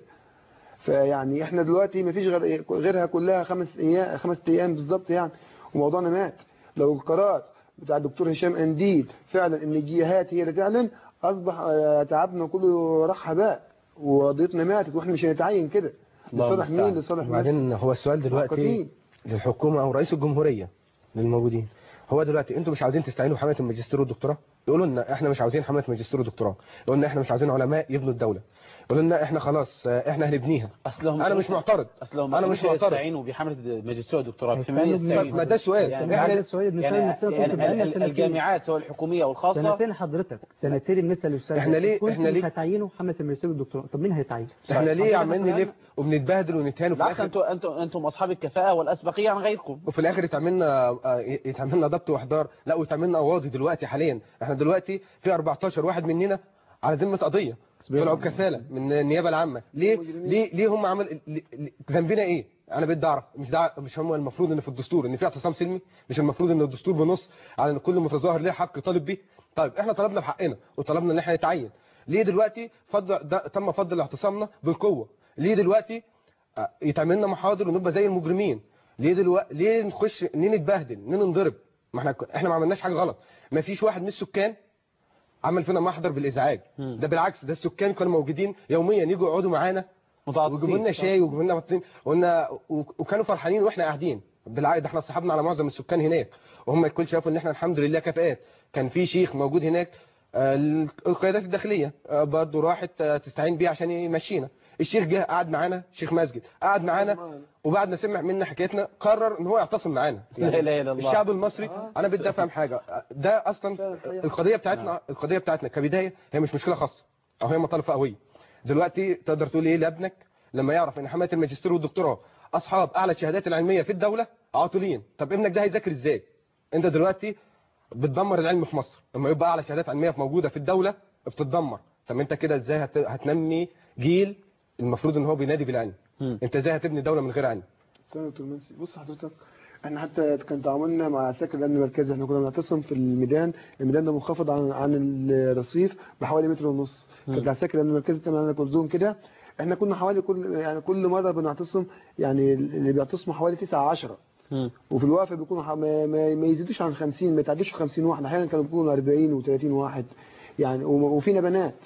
فيعني احنا دلوقتي ما فيش غير غيرها كلها خمس ايام خمس ايام بالظبط يعني وموضوعنا مات لو القرار بتاع الدكتور هشام انديد فعلا ان الجهات هي اللي تعلن اصبح آه، تعبنا كله راح هباء وقضيتنا ماتت واحنا مش هنتعين كده الله لصالح مين المستعان. لصالح وبعدين هو السؤال دلوقتي مؤقتين. للحكومة أو رئيس الجمهورية للموجودين هو دلوقتي انتوا مش عاوزين تستعينوا بحماية الماجستير والدكتوراه يقولوا لنا احنا مش عاوزين حماية الماجستير والدكتوراه يقولوا لنا احنا مش عاوزين علماء يبنوا الدولة يقولوا لنا احنا خلاص اه، احنا هنبنيها اصلهم انا مش معترض اصلهم انا مش معترض يستعينوا بحمله الماجستير والدكتوراه في من هيستعينوا يستعين بمين؟ ما ده سؤال. يعني, إحنا- يعني, السؤال بنسأل يعني, نفسنا يعني كنت بقالنا ال- سنتين. الجامعات سواء الحكوميه او الخاصه سنتين حضرتك سنتين بنسال الاستاذ إحنا ليه- كنتوا إحنا مش ليه- هتعينوا حمله الماجستير والدكتوراه طب مين هيتعين احنا ليه حضرتك عمالين يعني- نلف وبنتبهدل ونتهان وفي بالعكس الاخر انتم انتم انتم اصحاب الكفاءه والاسبقيه عن غيركم وفي الاخر يتعملنا آه، يتعملنا ضبط واحضار لا ويتعملنا قواضي دلوقتي حاليا احنا دلوقتي في 14 واحد مننا على ذمه قضيه طلعوا بكفاله من النيابه العامه ليه ليه ليه هم عمل ليه- ليه- ذنبنا ايه انا بدي اعرف مش دع... مش هم المفروض ان في الدستور ان في اعتصام سلمي مش المفروض ان الدستور بنص على ان كل متظاهر ليه حق يطالب بيه طيب احنا طلبنا بحقنا وطلبنا ان احنا نتعين ليه دلوقتي فضل ده تم فضل اعتصامنا بالقوه ليه دلوقتي آه، يتعمل لنا محاضر ونبقى زي المجرمين ليه دلوقتي ليه نخش ليه نتبهدل ليه ننضرب ما احنا احنا ما عملناش حاجه غلط ما فيش واحد من السكان عمل فينا محضر بالازعاج ده بالعكس ده السكان كانوا موجودين يوميا يجوا يقعدوا معانا ويجيبوا لنا شاي ويجيبوا لنا بطين وقلنا وكانوا فرحانين واحنا قاعدين بالعكس ده احنا صاحبنا على معظم السكان هناك وهم الكل شافوا ان احنا الحمد لله كفاءات كان في شيخ موجود هناك آه، القيادات الداخليه آه، برضه راحت آه، تستعين بيه عشان يمشينا الشيخ جه قعد معانا شيخ مسجد قعد معانا وبعد ما سمع منا حكايتنا قرر ان هو يعتصم معانا لا إله إلا الله. الشعب المصري انا بدي افهم حاجه ده اصلا القضيه بتاعتنا القضيه بتاعتنا كبدايه هي مش مشكله خاصه او هي مطالب فئويه دلوقتي تقدر تقول ايه لابنك لما يعرف ان حمايه الماجستير والدكتوراه اصحاب اعلى الشهادات العلميه في الدوله عاطلين طب ابنك ده هيذاكر ازاي انت دلوقتي بتدمر العلم في مصر لما يبقى اعلى شهادات علميه موجوده في الدوله بتتدمر طب انت كده ازاي هت... هتنمي جيل المفروض ان هو بينادي بالعلم انت ازاي هتبني دوله من غير علم استنى يا دكتور منسي بص حضرتك احنا حتى كان تعاملنا مع عساكر الامن المركزي احنا كنا بنعتصم في الميدان الميدان ده منخفض عن عن الرصيف بحوالي متر ونص كانت عساكر الامن المركزي كان عندنا كلهم كده احنا كنا حوالي كل يعني كل مره بنعتصم يعني اللي بيعتصموا حوالي 9 10 وفي الوقفه بيكونوا ح- ما, ما, ما يزيدوش عن 50 ما يتعدوش 50 واحد احيانا كانوا بيكونوا 40 و30 واحد يعني وم- وفينا بنات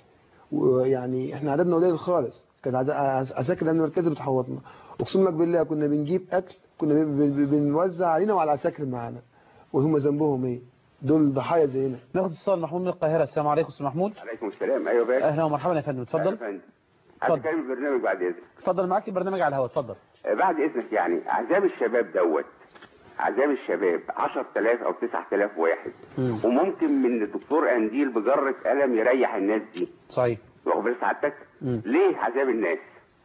ويعني احنا عددنا قليل خالص كان عدد- عس- عساكر الامن المركزي بتحوطنا اقسم لك بالله كنا بنجيب اكل كنا بن- بن- بنوزع علينا وعلى العساكر معانا وهم ذنبهم ايه دول ضحايا زينا ناخد اتصال محمود من القاهره السلام عليكم استاذ محمود عليكم السلام ايوه باشا اهلا ومرحبا يا فندم اتفضل عايز اتكلم في البرنامج بعد اذنك اتفضل معاك البرنامج على الهواء اتفضل آه، بعد اذنك يعني عذاب الشباب دوت عذاب الشباب 10000 او 9000 واحد وممكن من الدكتور انديل بجره قلم يريح الناس دي صحيح واخد بال سعادتك مم. ليه عذاب الناس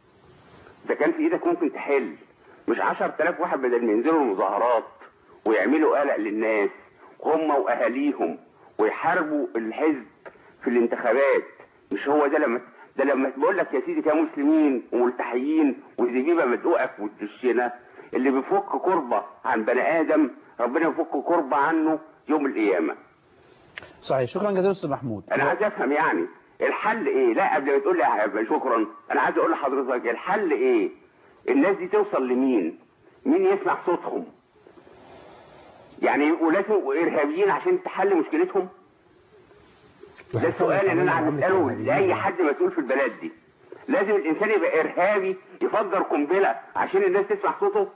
ده كان في ايدك ممكن تحل مش 10000 واحد بدل ما ينزلوا المظاهرات ويعملوا قلق للناس هم واهاليهم ويحاربوا الحزب في الانتخابات مش هو ده لما ده لما بقول لك يا سيدي كمسلمين وملتحيين وزبيبه مدقوقه في وشنا اللي بيفك كربه عن بني ادم ربنا يفك كربه عنه يوم القيامه صحيح شكرا جزيلا استاذ محمود انا عايز افهم يعني الحل ايه لا قبل ما تقول لي يا- شكرا انا عايز اقول لحضرتك الحل ايه الناس دي توصل لمين مين يسمع صوتهم يعني يبقوا لازم يبقوا ارهابيين عشان تحل مشكلتهم ده السؤال اللي انا عايز اساله لاي حد مسؤول في البلد دي لازم الانسان يبقى ارهابي يفجر قنبله عشان الناس تسمع صوته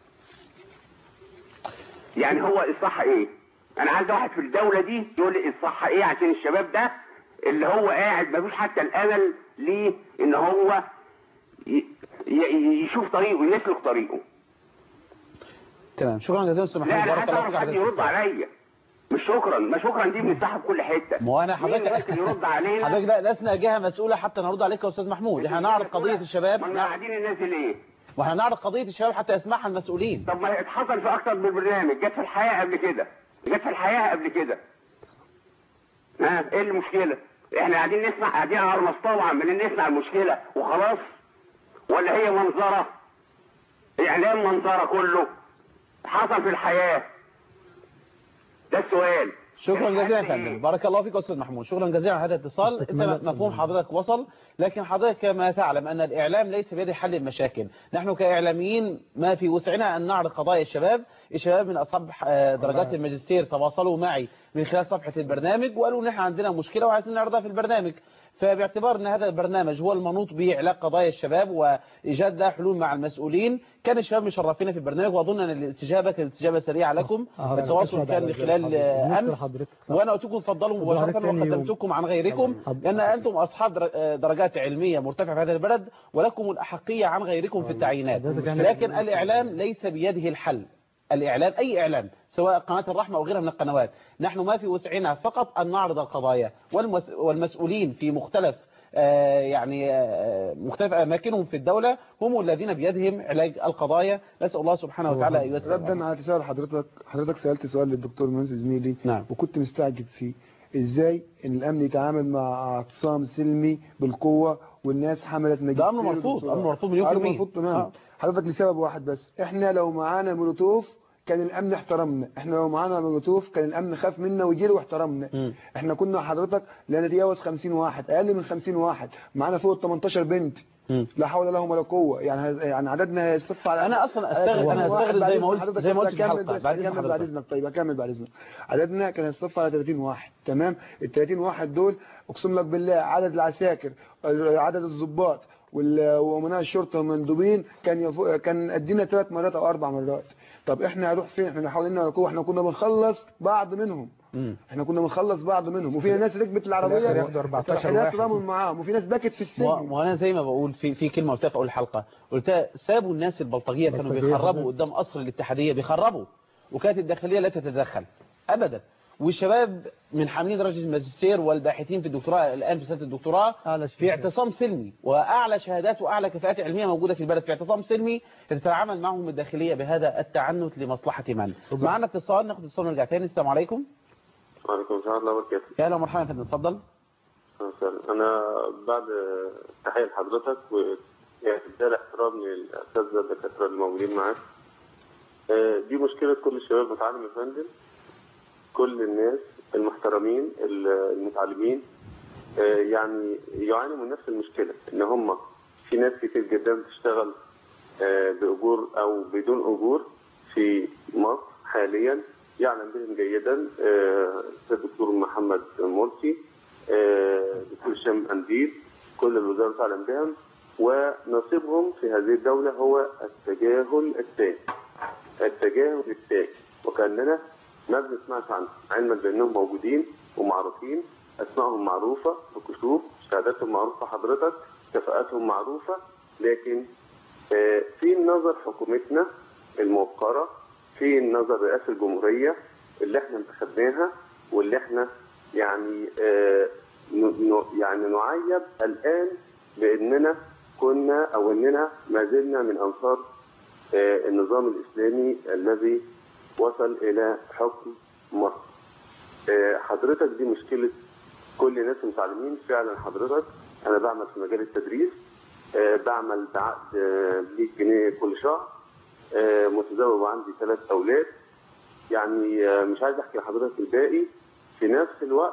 يعني هو الصح ايه انا عايز واحد في الدوله دي يقول لي الصح ايه عشان الشباب ده اللي هو قاعد مفيش حتى الامل ليه ان هو ي- ي- يشوف طريقه يسلك طريقه تمام شكرا جزيلا استاذ لا محمود انا بارك عايز الله اعرف فيك حد على يرد الاتصال. عليا مش شكرا ما شكرا دي بنفتحها في كل حته ما هو انا مين حضرتك ممكن يرد علينا حضرتك لا لسنا جهه مسؤوله حتى نرد عليك يا استاذ محمود احنا نعرض قضيه الشباب ما قاعدين الناس ليه واحنا نعرض قضيه الشباب حتى يسمعها المسؤولين طب ما اتحصل في اكتر من برنامج جت في الحياه قبل كده جت في الحياه قبل كده ها ايه المشكله احنا قاعدين نسمع قاعدين على المستوى وعمالين نسمع المشكله وخلاص ولا هي منظره اعلام منظره كله حصل في الحياه ده السؤال شكرا جزيلا يا فندم بارك الله فيك استاذ محمود شكرا جزيلا على هذا الاتصال انت مفهوم حضرتك وصل لكن حضرتك كما تعلم ان الاعلام ليس بيد حل المشاكل نحن كاعلاميين ما في وسعنا ان نعرض قضايا الشباب الشباب من اصحاب آه، درجات الماجستير تواصلوا معي من خلال صفحه البرنامج وقالوا ان احنا عندنا مشكله وعايزين نعرضها في البرنامج فباعتبار ان هذا البرنامج هو المنوط به علاج قضايا الشباب وايجاد لها حلول مع المسؤولين كان الشباب مشرفين في البرنامج واظن ان الاستجابه كانت استجابه سريعه لكم آه، التواصل أشهد كان على من خلال ذلك. آه، بالنسبة امس لحضرتك، صح. وانا قلت لكم تفضلوا وظهرت مباشره تاني يوم. وقدمتكم عن غيركم لان انتم اصحاب در- آه، درجات علميه مرتفعه في هذا البلد ولكم الاحقيه عن غيركم في التعيينات حضرتك أنا- لكن الاعلام ليس بيده الحل الاعلام اي اعلام سواء قناه الرحمه او غيرها من القنوات نحن ما في وسعنا فقط ان نعرض القضايا والمس- والمسؤولين في مختلف آه، يعني آه، مختلف اماكنهم في الدوله هم الذين بيدهم علاج القضايا نسال الله سبحانه وتعالى ان ييسر ردا على تساؤل حضرتك حضرتك سالت سؤال للدكتور منسي زميلي نعم. وكنت مستعجب فيه ازاي ان الامن يتعامل مع اعتصام سلمي بالقوه والناس حملت ماجستير أمر مرفوض، ودكتوراه. أمر مرفوض مليون في أمر المية. مرفوض تماما آه. حضرتك لسبب واحد بس احنا لو معانا مولوتوف كان الامن احترمنا احنا لو معانا مولوتوف كان الامن خاف منا وجيله واحترمنا احنا كنا حضرتك لا نتجاوز 50 واحد اقل من 50 واحد معانا فوق ال 18 بنت لا حول لهم ولا قوه يعني يعني عددنا يصف على أنا أصلاً أستغرب- أنا واحد أستغرب بعد زي إذن ما قلت- حضرتك زي ما بس قلت في أكمل الحلقة. بس، بعد إذن أكمل بعد حضرتك. اذنك طيب اكمل بعد اذنك عددنا كان يصف على 30 واحد تمام ال 30 واحد دول اقسم لك بالله عدد العساكر عدد الضباط وال- وامناء الشرطه والمندوبين كان يفوق كان ادينا ثلاث مرات او اربع مرات طب احنا هنروح فين احنا حوالينا ولا قوه احنا كنا بنخلص بعض منهم احنا كنا بنخلص بعض منهم وفي ناس ركبت العربيه الآخر ياخدوا 14 الترحيلات واحد. تضامن معاهم وفي ناس بكت في السجن ما ما انا زي ما بقول في في كلمه قلتها في اول الحلقه قلتها سابوا الناس البلطجيه كانوا البلطجية بيخربوا حضرتك. قدام قصر الاتحاديه بيخربوا وكانت الداخليه لا تتدخل ابدا والشباب من حاملين درجه الماجستير والباحثين في الدكتوراه الان في سنه الدكتوراه في اعتصام سلمي واعلى شهادات واعلى كفاءات علميه موجوده في البلد في اعتصام سلمي تتعامل معهم الداخليه بهذا التعنت لمصلحه من معنا اتصال ناخد اتصال ونرجع تاني السلام عليكم وعليكم السلام ورحمة الله وبركاته يا اهلا ومرحبا يا فندم اتفضل أهلا وسهلا. أنا بعد تحية لحضرتك ويعني ده احترام للأساتذة الدكاترة الموجودين معاك آه، دي مشكلة كل الشباب المتعلم يا فندم كل الناس المحترمين المتعلمين آه، يعني يعانوا من نفس المشكلة إن هم في ناس كتير جدا بتشتغل آه، بأجور أو بدون أجور في مصر حاليا يعلم بهم جيدا آه، الدكتور محمد مرسي آه، دكتور هشام أنديل كل الوزارة تعلم بهم ونصيبهم في هذه الدولة هو التجاهل التام التجاهل التام وكأننا ما بنسمعش عنهم علما بأنهم موجودين ومعروفين أسمائهم معروفة بكشوف شهاداتهم معروفة حضرتك كفاءاتهم معروفة لكن آه، في نظر حكومتنا الموقرة في نظر رئاسة الجمهورية اللي احنا انتخبناها واللي احنا يعني آه، ن- ن- يعني نعيب الآن بأننا كنا أو أننا ما زلنا من أنصار آه، النظام الإسلامي الذي وصل إلى حكم مصر آه، حضرتك دي مشكلة كل الناس المتعلمين فعلا حضرتك أنا بعمل في مجال التدريس آه، بعمل بعقد آه، 100 جنيه كل شهر آه، متزوج وعندي ثلاث أولاد يعني آه، مش عايز أحكي لحضرتك الباقي في نفس الوقت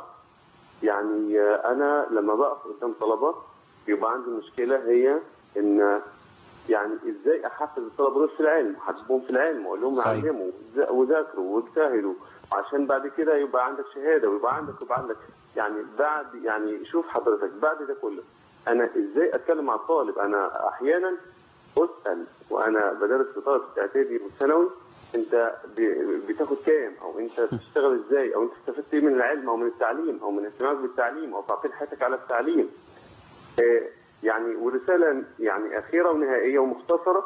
يعني آه، أنا لما بقف قدام طلبة يبقى عندي مشكلة هي إن يعني ازاي احفز الطلبه دول في العلم احببهم في العلم واقول لهم صحيح. علموا وذا- وذاكروا واجتهدوا عشان بعد كده يبقى عندك شهاده ويبقى عندك ويبقى عندك يعني بعد يعني شوف حضرتك بعد ده كله انا ازاي اتكلم مع الطالب انا احيانا اسال وانا بدرس في طلبه اعدادي وثانوي انت ب- بتاخد كام او انت بتشتغل ازاي او انت استفدت ايه من العلم او من التعليم او من اهتمامك بالتعليم او تعطيل حياتك على التعليم آه، يعني ورسالة يعني أخيرة ونهائية ومختصرة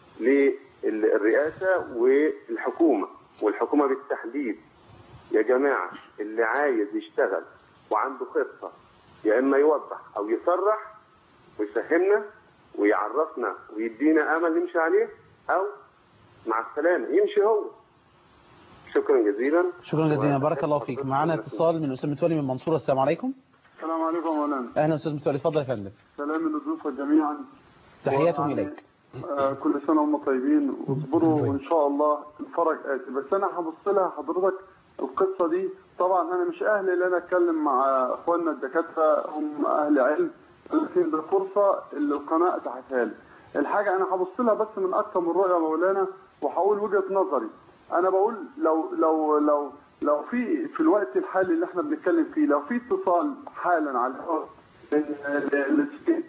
للرئاسة والحكومة والحكومة بالتحديد يا جماعة اللي عايز يشتغل وعنده خطة يا إما يوضح أو يصرح ويفهمنا ويعرفنا ويدينا أمل نمشي عليه أو مع السلامة يمشي هو شكرا جزيلا شكرا جزيلا بارك الله فيك معنا اتصال من أستاذ متولي من منصورة السلام عليكم السلام عليكم مولانا أهلا أستاذ متولي اتفضل يا فندم سلام للضيوف جميعا تحياتهم ويعني، إليك آه، كل سنة وهم طيبين واصبروا وإن شاء الله الفرج آتي بس أنا هبص لها حضرتك القصة دي طبعا أنا مش أهل إن أنا أتكلم مع إخواننا الدكاترة هم أهل علم لكن ده فرصة اللي القناة أتاحتها لي الحاجة أنا هبص لها بس من أكثر من رؤية مولانا وهقول وجهة نظري أنا بقول لو لو لو لو في في الوقت الحالي اللي احنا بنتكلم فيه لو في اتصال حالا على الهواء بين ال-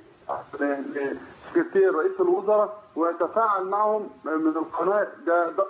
ال- سكرتير رئيس الوزراء ويتفاعل معهم من القناة ده ده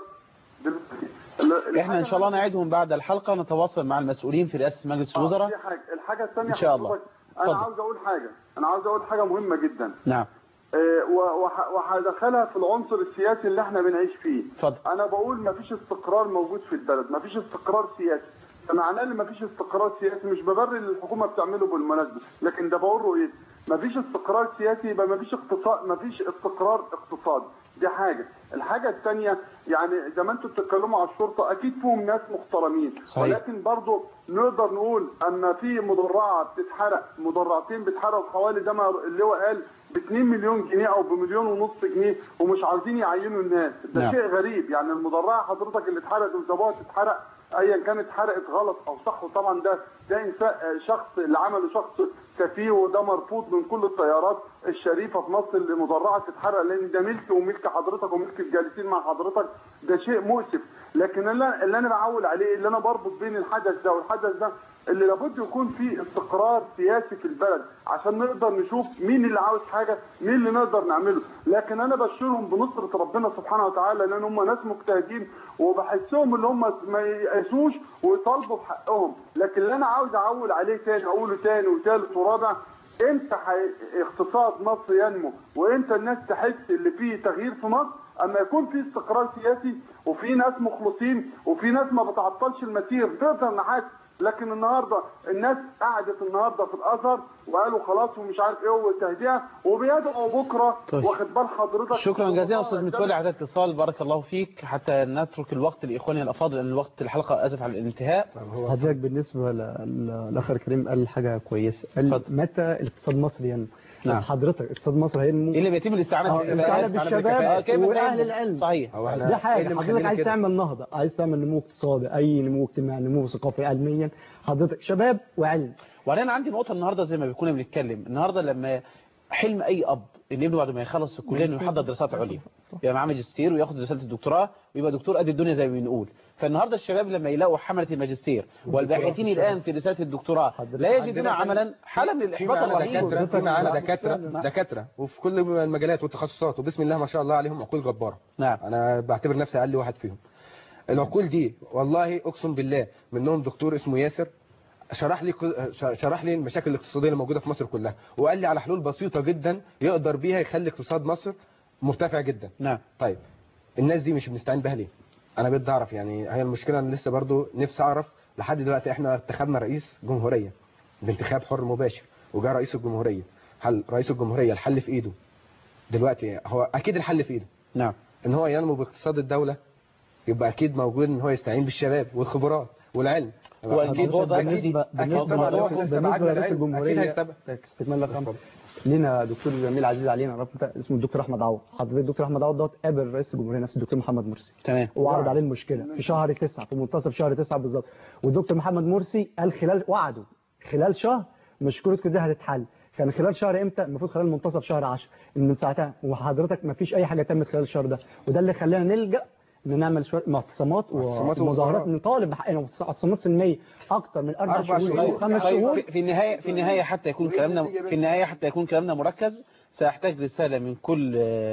دلوقتي. احنا ان شاء الله نعيدهم بعد الحلقة نتواصل مع المسؤولين في رئاسة مجلس الوزراء دي حاجة الحاجة الثانية إن شاء الله. حضرتك، أنا اتفضل. عاوز أقول حاجة أنا عاوز أقول حاجة مهمة جدا نعم آه، و- وح- وهدخلها في العنصر السياسي اللي احنا بنعيش فيه اتفضل. انا بقول مفيش استقرار موجود في البلد مفيش استقرار سياسي فمعناه ان مفيش استقرار سياسي مش ببرر اللي الحكومه بتعمله بالمناسبه لكن ده بقول رؤيتي مفيش استقرار سياسي يبقى مفيش اقتصاد مفيش استقرار اقتصادي دي حاجه الحاجه الثانيه يعني زي ما انتم بتتكلموا على الشرطه اكيد فيهم ناس محترمين صحيح. ولكن برضه نقدر نقول ان في مدرعه بتتحرق مدرعتين بيتحرقوا حوالي زي ما اللواء قال ب 2 مليون جنيه او بمليون ونص جنيه ومش عاوزين يعينوا الناس ده نعم. شيء غريب يعني المدرعه حضرتك اللي اتحرقت وسابوها تتحرق ايا كانت اتحرقت غلط او صح وطبعا ده ده انسان آه، شخص اللي عمله شخص سفيه وده مرفوض من كل التيارات الشريفه في مصر اللي مدرعه تتحرق لان ده ملك وملك حضرتك وملك الجالسين مع حضرتك ده شيء مؤسف لكن اللي, اللي انا بعول عليه اللي انا بربط بين الحدث ده والحدث ده اللي لابد يكون في استقرار سياسي في البلد عشان نقدر نشوف مين اللي عاوز حاجه مين اللي نقدر نعمله لكن انا بشرهم بنصره ربنا سبحانه وتعالى لان هم ناس مجتهدين وبحسهم ان هم ما ييأسوش ويطالبوا بحقهم لكن اللي انا عاوز اعول عليه تاني اقوله تاني وثالث ورابع امتى حي- اقتصاد مصر ينمو وامتى الناس تحس اللي فيه تغيير في مصر اما يكون في استقرار سياسي وفي ناس مخلصين وفي ناس ما بتعطلش المسير تقدر نحاسب لكن النهارده الناس قعدت النهارده في الازهر وقالوا خلاص ومش عارف ايه والتهدئه وبيدعوا بكره طيب. واخد بال حضرتك شكرا جزيلا استاذ متولي على هذا الاتصال بارك الله فيك حتى نترك الوقت لاخواننا الافاضل لان الوقت الحلقه اسف على الانتهاء حضرتك بالنسبة لل- للأخ الكريم قال حاجة كويسة قال متى اقتصاد مصر ينمو نعم. حضرتك اقتصاد مصر هينمو اللي بيتم الاستعانه آه، بالكفاءات، الاستعانة الاستعانة بالشباب بالكفاءات. كيف واهل تنمو؟ العلم صحيح هو احنا دي إيه حاجة اللي حضرتك مخلينا عايز كده؟ تعمل نهضة عايز تعمل نمو اقتصادي أي نمو اجتماعي نمو ثقافي علميا حضرتك شباب وعلم وانا أنا عندي نقطه النهارده زي ما كنا بنتكلم النهارده لما حلم اي اب ان ابنه بعد ما يخلص الكليه انه يحضر دراسات عليا يبقى معاه ماجستير وياخد رساله الدكتوراه ويبقى دكتور قد الدنيا زي ما بنقول فالنهارده الشباب لما يلاقوا حمله الماجستير والباحثين الان في رساله الدكتوراه لا يجدون عملا حاله من الاحباط في معانا الرهيب دكاتره في معانا دكاتره دكاتره وفي كل المجالات والتخصصات وبسم الله ما شاء الله عليهم عقول جباره نعم انا بعتبر نفسي اقل واحد فيهم العقول دي والله اقسم بالله منهم دكتور اسمه ياسر شرح لي شرح لي المشاكل الاقتصاديه اللي موجوده في مصر كلها وقال لي على حلول بسيطه جدا يقدر بيها يخلي اقتصاد مصر مرتفع جدا نعم طيب الناس دي مش بنستعين بها ليه انا بدي اعرف يعني هي المشكله انا لسه برضو نفسي اعرف لحد دلوقتي احنا انتخبنا رئيس جمهوريه بانتخاب حر مباشر وجاء رئيس الجمهوريه هل رئيس الجمهوريه الحل في ايده دلوقتي هو اكيد الحل في ايده نعم ان هو ينمو باقتصاد الدوله يبقى اكيد موجود ان هو يستعين بالشباب والخبرات والعلم واكيد برضه بالنسبه اكيد بالنسبه طبعا لرئيس- لو بالنسبه استبعدنا لرئيس العلم اكيد الجمهوريه هيستبعد استكمال الخمر لينا دكتور جميل عزيز علينا عرفت انت اسمه الدكتور احمد عوض حضرتك الدكتور احمد عوض دوت قابل رئيس الجمهوريه نفسه الدكتور محمد مرسي تمام وعرض عليه المشكله في شهر تسعة في منتصف شهر تسعة بالظبط والدكتور محمد مرسي قال خلال وعده خلال شهر مشكله كده هتتحل كان خلال شهر امتى المفروض خلال منتصف شهر 10 من ساعتها وحضرتك ما فيش اي حاجه تمت خلال الشهر ده وده اللي خلانا نلجا ان نعمل شويه معتصمات معتصمات ومظاهرات ومظاهرات. نطالب بحقنا معتصمات سلميه اكتر من اربع أربع شهور شهور. او خمس طيب شهور في- في النهايه في النهايه حتى يكون كلامنا في النهايه حتى يكون كلامنا مركز ساحتاج رساله من كل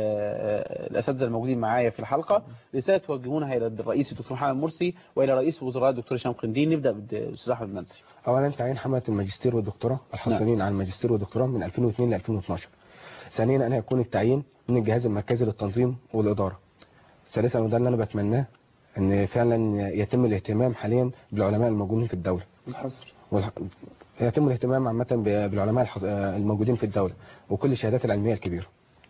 آه، الاساتذه الموجودين معايا في الحلقه رساله توجهونها الى الرئيس الدكتور محمد مرسي والى رئيس وزراء الدكتور هشام قنديل نبدا بالاستاذ احمد منسي اولا تعيين حمله الماجستير والدكتوراه الحاصلين على الماجستير والدكتوراه من 2002 ل 2012 ثانيا ان يكون التعيين من الجهاز المركزي للتنظيم والاداره ثالثا وده اللي انا بتمناه ان فعلا يتم الاهتمام حاليا بالعلماء الموجودين في الدوله الحصر والح... يتم الاهتمام عامه ب- بالعلماء الحص... الموجودين في الدوله وكل الشهادات العلميه الكبيره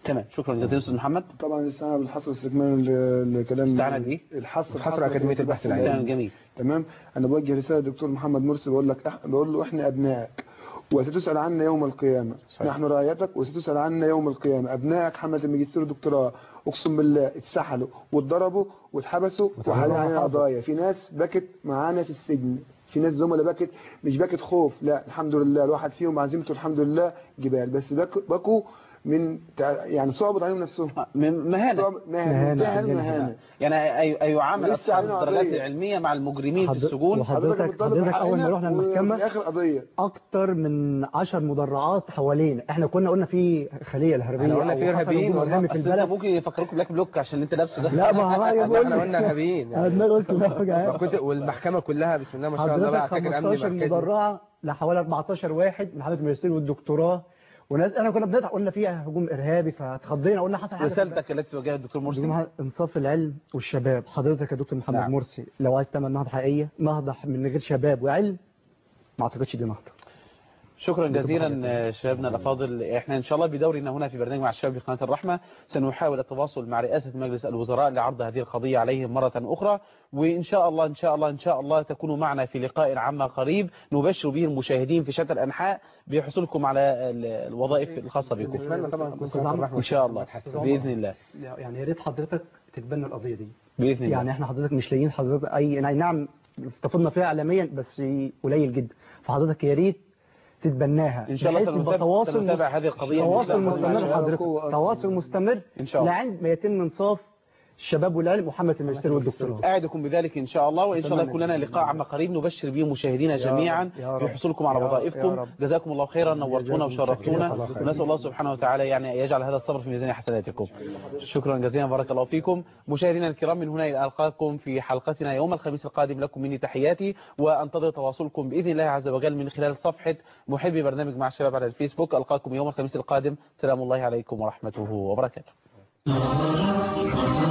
تمام شكرا جزيلا استاذ محمد طبعا الاستعانه بالحصر الاستكمال ل- لكلام استعانة بإيه؟ الحصر الحصر أكاديمية البحث العلمي. تمام جميل تمام انا بوجه رساله للدكتور محمد مرسي بقول لك إح... بقول له احنا ابنائك وستسال عنا يوم القيامه صحيح. نحن رايتك وستسال عنا يوم القيامه ابنائك حمله الماجستير والدكتوراه اقسم بالله اتسحلوا واتضربوا واتحبسوا وحاليا علينا قضايا في ناس بكت معانا في السجن في ناس زملاء بكت مش بكت خوف لا الحمد لله الواحد فيهم عزيمته الحمد لله جبال بس بك- بكوا من تع- يعني صعبت عليهم نفسهم مهانة صعب- مهانة منتهى المهانة يعني أي أي يعامل لسه أصحاب علينا الدرجات قضية. العلمية مع المجرمين في حضر- السجون وحضرتك حضرتك اول ما رحنا المحكمه وفي اخر قضيه اكتر من 10 مدرعات حوالينا احنا كنا قلنا في خليه الهربيه احنا قلنا أو في حصل إرهابيين هجوم إرهابي في أصل أنت البلد ممكن يفكروك بلاك بلوك عشان انت لابسه ده لا ما هو أنا بقول احنا لك. قلنا ارهابيين انا دماغي بس كلها وجعاني. كنت والمحكمه كلها بسم الله ما شاء الله بقى حضرتك ساكن امن 15 مركزي مدرعه لحوالي 14 واحد من حمله الماجستير والدكتوراه وناس انا كنا بنضحك قلنا فيها هجوم ارهابي فاتخضينا قلنا حصل حاجه في البلد. رسالتك التي توجهها الدكتور مرسي جماعة انصاف العلم والشباب حضرتك يا دكتور محمد نعم. نعم. مرسي لو عايز تعمل نهضه حقيقيه نهضه من غير شباب وعلم ما اعتقدش دي نهضه شكرا جزيلا آه، شبابنا الافاضل احنا ان شاء الله بدورنا هنا في برنامج مع الشباب بقناه الرحمه سنحاول التواصل مع رئاسه مجلس الوزراء لعرض هذه القضيه عليهم مره اخرى وان شاء الله ان شاء الله ان شاء الله تكونوا معنا في لقاء عما قريب نبشر به المشاهدين في شتى الانحاء بحصولكم على ال- الوظائف الخاصه بكم نتمنى طبعا نكون في الرحمه ان شاء الله باذن الله يعني يا ريت حضرتك تتبنى القضيه دي باذن الله يعني احنا حضرتك مش لاقيين حضرتك اي أي نعم استفدنا فيها اعلاميا بس قليل جدا فحضرتك يا ريت تتبناها إن شاء الله بحيث يبقى سنتابع- تواصل سنتابع مست- هذه القضية تواصل بإذن الله. مستمر حضرتك قوة أصلاً. تواصل مستمر إن شاء الله. لعند ما يتم انصاف الشباب والعلم وحمله الماجستير والدكتوراه أعدكم بذلك إن شاء الله وإن شاء الله أتمنى. يكون لنا لقاء عما قريب نبشر به مشاهدينا يا جميعا رب، يا رب. في حصولكم على يا رب، وظائفكم يا رب. جزاكم الله خيرا نورتونا جزاكم وشرفتونا الله خير. ونسأل الله سبحانه وتعالى يعني يجعل هذا الصبر في ميزان حسناتكم شكرا جزيلا بارك الله فيكم مشاهدينا الكرام من هنا إلى ألقاكم في حلقتنا يوم الخميس القادم لكم مني تحياتي وأنتظر تواصلكم بإذن الله عز وجل من خلال صفحة محبي برنامج مع الشباب على الفيسبوك ألقاكم يوم الخميس القادم سلام الله عليكم ورحمته وبركاته